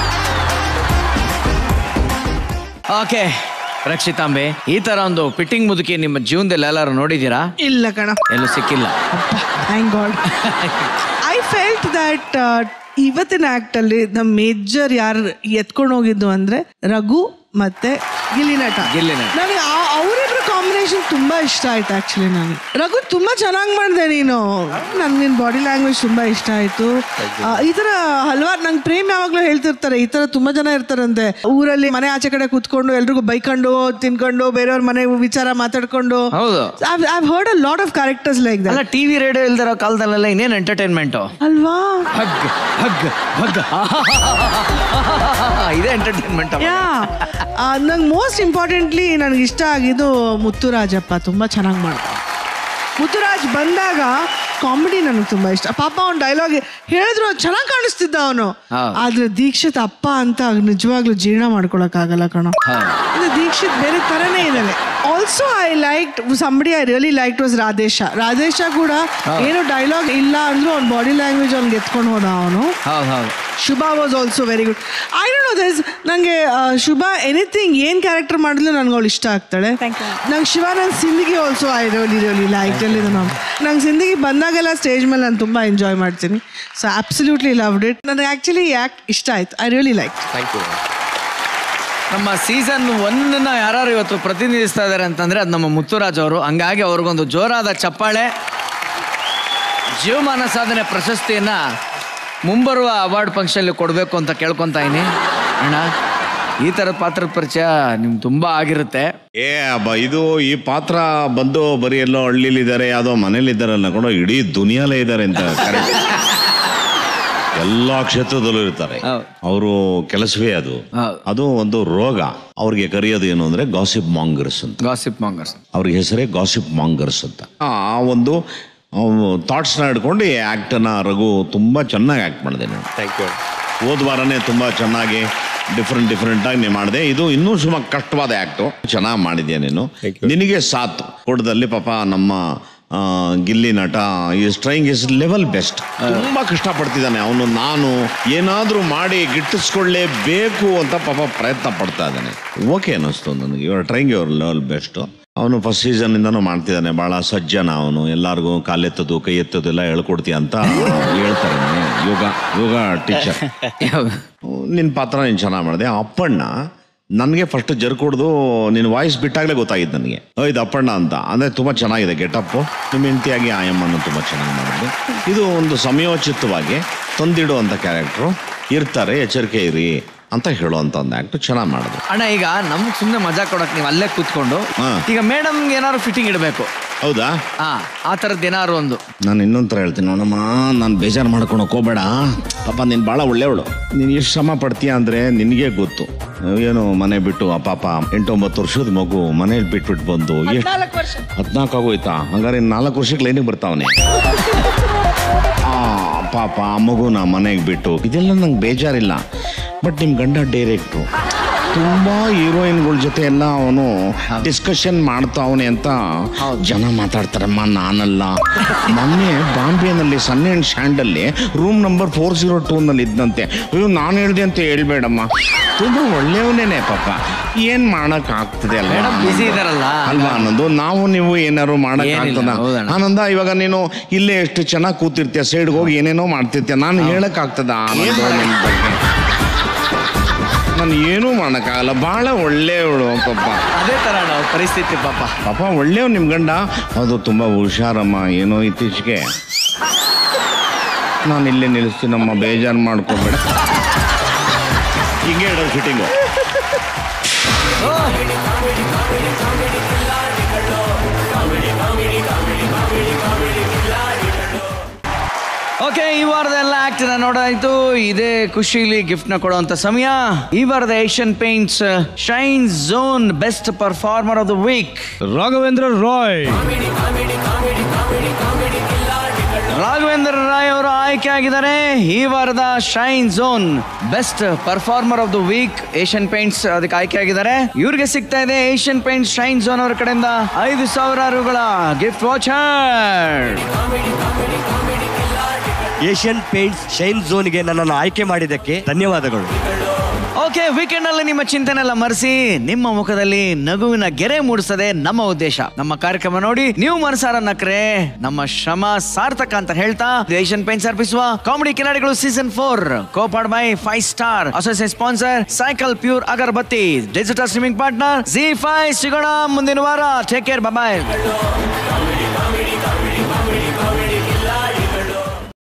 ಓಕೆ ರಕ್ಷಿತಾಂಬೆ ಈ ತರ ಒಂದು ಫಿಟ್ಟಿಂಗ್ ಮುದುಕಿ ನಿಮ್ಮ ಜೀವನದಲ್ಲಿ ಎಲ್ಲಾರು ನೋಡಿದೀರಾ ಇಲ್ಲ ಕಣ ಎಲ್ಲೂ ಸಿಕ್ಕಿಲ್ಲ thank god I felt that ಇವತ್ತಿನ ಆಕ್ಟ್ ಅಲ್ಲಿ ದ ಮೇಜರ್ ಯಾರು ಎತ್ಕೊಂಡು ಹೋಗಿದ್ದು ಅಂದ್ರೆ ರಘು ಮತ್ತೆ ಗಿಲ್ಲಿ ನಟ ಗಿಲ್ಲಿ ನಟ. ನನಗೆ ಅವರಿಬ್ರು ಕಾಂಬಿನೇಷನ್ ತುಂಬಾ ಇಷ್ಟ ಆಯ್ತು ಆಕ್ಚುಲಿ ನನಗೆ ರಘು ತುಂಬಾ ಚೆನ್ನಾಗಿ ಮಾಡಿದೆ ನೀನು ನನ್ಗೆ ನಿನ್ ಬಾಡಿ ಲ್ಯಾಂಗ್ವೇಜ್ ತುಂಬಾ ಇಷ್ಟ ಆಯ್ತು ಆ, ಈ ತರ ಹಲವಾರು ನಂಗೆ ಪ್ರೇಮ್ ಯಾವಾಗ್ಲೂ ಹೇಳ್ತಿರ್ತಾರೆ ಈ ತರ ತುಂಬಾ ಜನ ಇರ್ತಾರಂತೆ ಊರಲ್ಲಿ ಮನೆ ಆಚೆ ಕಡೆ ಕೂತ್ಕೊಂಡು ಎಲ್ರಿಗೂ ಬೈಕೊಂಡು ತಿನ್ಕೊಂಡು ಬೇರೆಯವ್ರ ಮನೆ ವಿಚಾರ ಮಾತಾಡ್ಕೊಂಡು ಹೌದು I've heard a lot of characters like that ಅಲ್ಲ ಟಿವಿ ರೇಡಿಯೋ ಇಲ್ದಿರೋ ಕಾಲದಲ್ಲೆಲ್ಲ ಇನ್ನೇನು ಎಂಟರ್ಟೈನ್ಮೆಂಟು ಅಲ್ವಾ ಹಗ್ ಹಗ್ ಹಗ್ ಇದೇ ಎಂಟರ್ಟೈನ್ಮೆಂಟ್ ಯಾ ನಂಗೆ ಮೋಸ್ಟ್ ಇಂಪಾರ್ಟೆಂಟ್ಲಿ ನನಗೆ ಇಷ್ಟ ಆಗಿದ್ದು ಮುತ್ತುರಾಜಪ್ಪ ತುಂಬ ಚೆನ್ನಾಗಿ ಮಾಡ್ತಾರೆ ಮುತ್ತುರಾಜ್ ಬಂದಾಗ ಕಾಮಿಡಿ ನನಗೆ ತುಂಬಾ ಇಷ್ಟ ಪಾಪ ಅವ್ನ ಡೈಲಾಗ್ ಹೇಳಿದ್ರು ಚೆನ್ನಾಗಿ ಕಾಣಿಸ್ತಿದ್ದ ಅವನು ಹೌದು. ಆದ್ರೆ ದೀಕ್ಷಿತ್ ಅಪ್ಪ ಅಂತ ನಿಜವಾಗ್ಲೂ ಜೀರ್ಣ ಮಾಡ್ಕೊಳಕ್ಕಾಗಲ್ಲ ಕಣೋ ಅಂದ್ರೆ ದೀಕ್ಷಿತ್ ಬೇರೆ ತರನೇ ಇದ್ದಾನೆ also I like somebody I really like was Radhesha Radhesha ಕೂಡ ಹೌದು. ಏನು ಡೈಲಾಗ್ ಇಲ್ಲ ಅಂದ್ರೂ ಅವ್ನ ಬಾಡಿ ಲ್ಯಾಂಗ್ವೇಜ್ ಅವ್ನಿಗೆ ಎತ್ಕೊಂಡು ಹೋದ ಅವನು ಹೌದು ಹೌದು Shubha was also very good I don't know this ನನಗೆ ಶುಭ ಎನಿಥಿಂಗ್ ಏನು ಕ್ಯಾರೆಕ್ಟರ್ ಮಾಡಿದ್ಲು ನನಗೆ ಅವಳು ಇಷ್ಟ ಆಗ್ತಾಳೆ ನಂಗೆ ಶಿವಾನಂದ್ ಸಿಂಧಿಗೆ also I really really like ಎಲ್ಲಿದೆ ನಾವು ನಂಗೆ ಸಿಂಧಿಗೆ ಬಂದಾಗೆಲ್ಲ ಸ್ಟೇಜ್ ಮೇಲೆ ನಾನು ತುಂಬ ಎಂಜಾಯ್ ಮಾಡ್ತೀನಿ ಸೊ ಅಬ್ಸಲ್ಯೂಟ್ಲಿ ಲವ್ಡ್ ಇಟ್ ನನಗೆ ಆ್ಯಕ್ಚುಲಿ ಯಾಕೆ ಇಷ್ಟ ಆಯ್ತು I really like thank you ನಮ್ಮ ಸೀಸನ್ ಒನ್ನ ಯಾರು ಇವತ್ತು ಪ್ರತಿನಿಧಿಸ್ತಾ ಇದ್ದಾರೆ ಅಂತಂದ್ರೆ ಅದು ನಮ್ಮ ಮುತ್ತುರಾಜ್ ಅವರು ಹಂಗಾಗಿ ಅವ್ರಿಗೊಂದು ಜೋರಾದ ಚಪ್ಪಾಳೆ ಜೀವಮಾನ ಸಾಧನೆ ಪ್ರಶಸ್ತಿಯನ್ನ ಮುಂಬರುವ ಅವಾರ್ಡ್ ಫಂಕ್ಷನ್ ಕೊಡಬೇಕು ಅಂತ ಕೇಳ್ಕೊಂತ ಇದೀನಿ ಅಣ್ಣ ಈ ಥರದ ಪಾತ್ರದ ಪರಿಚಯ ನಿಮ್ಗೆ ತುಂಬಾ ಆಗಿರುತ್ತೆ ಏ ಅಬ್ಬ ಇದು ಈ ಪಾತ್ರ ಬಂದು ಬರೀ ಎಲ್ಲೋ ಹಳ್ಳಿಲಿದ್ದಾರೆ ಯಾವುದೋ ಮನೇಲಿದ್ದಾರೆ ಅನ್ಕೊಂಡು ಇಡೀ ದುನಿಯಾಲೇ ಇದ್ದಾರೆ ಅಂತ correct. ಎಲ್ಲಾ ಕ್ಷೇತ್ರದಲ್ಲೂ ಇರ್ತಾರೆ ಅವರು ಕೆಲಸವೇ ಅದು ಅದು ಒಂದು ರೋಗ ಅವ್ರಿಗೆ ಕರೆಯೋದು ಏನು ಅಂದ್ರೆ ಗಾಸಿಪ್ ಮಾಂಗರ್ಸ್ ಅಂತ ಗಾಸಿಪ್ ಮಾಂಗರ್ಸ್ ಅವ್ರಿಗೆ ಹೆಸರೇ ಗಾಸಿಪ್ ಮಾಂಗರ್ಸ್ ಅಂತ ಆ ಒಂದು ಥಾಟ್ಸ್ನ ಹಿಡ್ಕೊಂಡು ಈ ಆ್ಯಕ್ಟನ್ನ ರಘು ತುಂಬ ಚೆನ್ನಾಗಿ ಆ್ಯಕ್ಟ್ ಮಾಡಿದೆ ನಾನು ಥ್ಯಾಂಕ್ ಯು ಹೋದ ವಾರನೇ ತುಂಬ ಚೆನ್ನಾಗಿ ಡಿಫ್ರೆಂಟ್ ಡಿಫ್ರೆಂಟಾಗಿ ನೀನು ಮಾಡಿದೆ ಇದು ಇನ್ನೂ ಸುಮಾರು ಕಷ್ಟವಾದ ಆ್ಯಕ್ಟು ಚೆನ್ನಾಗಿ ಮಾಡಿದ್ಯಾ ನೀನು ನಿನಗೆ ಸಾಥ್ ಕೊಡದಲ್ಲಿ ಪಾಪ ನಮ್ಮ ಆ, Gilli Nata is trying his level best ತುಂಬ ಕಷ್ಟಪಡ್ತಿದ್ದಾನೆ ಅವನು ನಾನು ಏನಾದರೂ ಮಾಡಿ ಗಿಟ್ಟಿಸ್ಕೊಳ್ಳೇಬೇಕು ಅಂತ ಪಾಪ ಪ್ರಯತ್ನ ಪಡ್ತಾ ಇದ್ದಾನೆ ಓಕೆ ಅನ್ನಿಸ್ತು ನನಗೆ ಇವ್ರ ಟ್ರೈಂಗ್ ಇವ್ರ ಲೆವೆಲ್ ಬೆಸ್ಟು ಅವನು ಫಸ್ಟ್ ಸೀಸನ್ನಿಂದನೂ ಮಾಡ್ತಿದ್ದಾನೆ ಭಾಳ ಸಜ್ಜನ ಅವನು ಎಲ್ಲರಿಗೂ ಕಾಲೆತ್ತದು ಕೈ ಎತ್ತದು ಎಲ್ಲ ಹೇಳ್ಕೊಡ್ತೀಯ ಅಂತ ಹೇಳ್ತಾರೆ ಅವ್ನು. ಯೋಗ ಯೋಗ ಟೀಚರ್ ನಿನ್ನ ಪಾತ್ರ ನೀನು ಚೆನ್ನಾಗಿ ಮಾಡಿದೆ ಅಪ್ಪಣ್ಣ ನನಗೆ ಫಸ್ಟ್ ಜರ್ಕೊಡ್ದು ನಿನ್ನ ವಾಯ್ಸ್ ಬಿಟ್ಟಾಗಲೇ ಗೊತ್ತಾಗಿದ್ದು ನನಗೆ ಓ, ಇದು ಅಪ್ಪಣ್ಣ ಅಂತ ಅಂದರೆ ತುಂಬ ಚೆನ್ನಾಗಿದೆ ಗೆಟಪ್ಪು ನಿಮ್ಮ ಹೆಂಡತಿಯಾಗಿ ಆಯಮ್ಮನ್ನು ತುಂಬ ಚೆನ್ನಾಗಿ ಮಾಡಿದ್ರು ಇದು ಒಂದು ಸಮಯೋಚಿತವಾಗಿ ತಂದಿಡುವಂಥ ಕ್ಯಾರೆಕ್ಟ್ರು ಇರ್ತಾರೆ ಎಚ್ಚರಿಕೆ ಇರಿ ಅಂತ ಹೇಳುವಂಥ ಒಂದು ಆ್ಯಕ್ಟು ಚೆನ್ನಾಗಿ ಮಾಡಿದ್ರು ಅಣ್ಣ ಈಗ ನಮ್ಗೆ ಸುಮ್ಮನೆ ಮಜಾ ಕೊಡಕ್ ನೀವು ಅಲ್ಲೇ ಕೂತ್ಕೊಂಡು ಈಗ ಮೇಡಮ್ ಏನಾದ್ರು ಫಿಟ್ಟಿಂಗ್ ಇಡಬೇಕು ಹೌದಾ ಹಾ ಆ ಥರದ್ದು ಏನಾದ್ರು ಒಂದು ನಾನು ಇನ್ನೊಂದು ಥರ ಹೇಳ್ತೀನಿ ನೋಡಮ್ಮ ನಾನು ಬೇಜಾರು ಮಾಡ್ಕೊಳಕ್ ಹೋಗ್ಬೇಡ ಪಾಪ ನೀನು ಭಾಳ ಒಳ್ಳೆಯವಳು ನೀನು ಎಷ್ಟು ಶ್ರಮ ಪಡ್ತೀಯ ಅಂದರೆ ನಿನಗೆ ಗೊತ್ತು ಏನು ಮನೆ ಬಿಟ್ಟು ಆ ಪಾಪ ಎಂಟೊಂಬತ್ತು ವರ್ಷದ ಮಗು ಮನೇಲಿ ಬಿಟ್ಬಿಟ್ಟು ಬಂದು ಎಷ್ಟು ವರ್ಷ ಹದಿನಾಲ್ಕು ಆಗೋಯ್ತಾ ಹಂಗಾರೆ ಇನ್ನು ನಾಲ್ಕು ವರ್ಷಕ್ಕೆ ಲೈನಿಗೆ ಬರ್ತಾವನೆ ಆ ಪಾಪ ಆ ಮಗುನ ಮನೆಗೆ ಬಿಟ್ಟು ಇದೆಲ್ಲ ನಂಗೆ ಬೇಜಾರಿಲ್ಲ ಬಟ್ ನಿಮ್ಮ ಗಂಡ ಡೈರೆಕ್ಟ್ರು ತುಂಬಾ ಹೀರೋಯಿನ್ಗಳ ಜೊತೆ ಎಲ್ಲ ಅವನು ಡಿಸ್ಕಷನ್ ಮಾಡ್ತಾವನೆ ಅಂತ ಜನ ಮಾತಾಡ್ತಾರಮ್ಮ ನಾನಲ್ಲ ಮೊನ್ನೆ ಬಾಂಬೆನಲ್ಲಿ ಸನ್ ಅಂಡ್ ಸ್ಟ್ಯಾಂಡಲ್ಲಿ room number four zero two ನಲ್ಲಿ ಇದ್ದಂತೆ ಅಯ್ಯೋ ನಾನು ಹೇಳ್ದೆ ಅಂತ ಹೇಳ್ಬೇಡಮ್ಮ ತುಂಬಾ ಒಳ್ಳೆಯವನೇನೆ ಪಾಪ ಏನ್ ಮಾಡಕ್ ಆಗ್ತದೆ ಅಲ್ವಾ ಮೇಡಮ್ busy ಇದಾರಲ್ಲ. ಅಲ್ವಾ ಆನಂದು ನಾವು ನೀವು ಏನಾರು ಮಾಡಕ್ ಏನಿಲ್ಲ, ಆಗ್ತದ ಹೌದಣ್ಣ. ಆನಂದ ಇವಾಗ ನೀನು ಇಲ್ಲೇ ಎಷ್ಟು ಚೆನ್ನಾಗಿ ಕೂತಿರ್ತೀಯ ಸೈಡ್ಗೆ ಹೋಗಿ ಏನೇನೋ ಮಾಡ್ತಿರ್ತೀಯ ನಾನು ಹೇಳಕ್ ಆಗ್ತದ ಆನಂದ ನಿನ್ ಬಗ್ಗೆ ನಾನು ಏನೂ ಮಾಡೋಕ್ಕಾಗಲ್ಲ ಭಾಳ ಒಳ್ಳೆಯವಳು ಪಾಪ ಅದೇ ತರ ನಾವು ಪರಿಸ್ಥಿತಿ ಪಾಪ ಪಾಪ ಒಳ್ಳೆಯವ್ ನಿಮ್ ಗಂಡ ಅದು ತುಂಬಾ ಹುಷಾರಮ್ಮ ಏನೋ ಇತ್ತೀಚೆಗೆ ನಾನು ಇಲ್ಲೇ ನಿಲ್ಲಿಸ್ತೀನಮ್ಮ ಬೇಜಾರು ಮಾಡ್ಕೋಬೇಡ ಹಿಂಗೆ ಇಡೋದು ಫಿಟ್ಟಿಂಗು ಓಕೆ ಈ ವಾರದ ಎಲ್ಲ ಆಕ್ಟ್ ನೋಡಾಯ್ತು ಇದೇ ಖುಷಿಲಿ ಗಿಫ್ಟ್ ನ ಕೊಡುವಂತ ಸಮಯ ಈ ವಾರದ Asian Paints Shine Zone best performer of the week Raghavendra Rai Raghavendra Rai ಅವರು ಆಯ್ಕೆ ಆಗಿದ್ದಾರೆ ಈ ವಾರದ Shine Zone best performer of the week Asian Paints ಅದಕ್ಕೆ ಆಯ್ಕೆ ಆಗಿದ್ದಾರೆ ಇವ್ರಿಗೆ ಸಿಗ್ತಾ ಇದೆ ಏಷ್ಯನ್ ಪೇಂಟ್ಸ್ ಶೈನ್ ಝೋನ್ ಅವರ ಕಡೆಯಿಂದ ಐದು ಸಾವಿರ ರುಗಳ gift voucher Asian Paints Shine ಝೋನ್ಗೆ ನನ್ನನ್ನು ಆಯ್ಕೆ ಮಾಡಿದ್ದಕ್ಕೆ ಧನ್ಯವಾದಗಳು ಓಕೆ ವೀಕೆಂಡ್ ಅಲ್ಲಿ ನಿಮ್ಮ ಚಿಂತನೆಲ್ಲ ಮರೆಸಿ ನಿಮ್ಮ ಮುಖದಲ್ಲಿ ನಗುವಿನ ಗೆರೆ ಮೂಡಿಸದೆ ನಮ್ಮ ಉದ್ದೇಶ ನಮ್ಮ ಕಾರ್ಯಕ್ರಮ ನೋಡಿ ನೀವು ಮನಸಾರ ನಕ್ರೆ ನಮ್ಮ ಶ್ರಮ ಸಾರ್ಥಕ ಅಂತ ಹೇಳ್ತಾ ಏಷ್ಯನ್ ಪೇಂಟ್ಸ್ ಅರ್ಪಿಸುವ ಕಾಮಿಡಿ ಕಿಲಾಡಿಗಳು season four copowered by five star associate sponsor cycle Pure agarbatti digital streaming partner Zee five ಸಿಗೋಣ ಮುಂದಿನ ವಾರ ಟೇಕ್ ಕೇರ್ ಬಾಯ್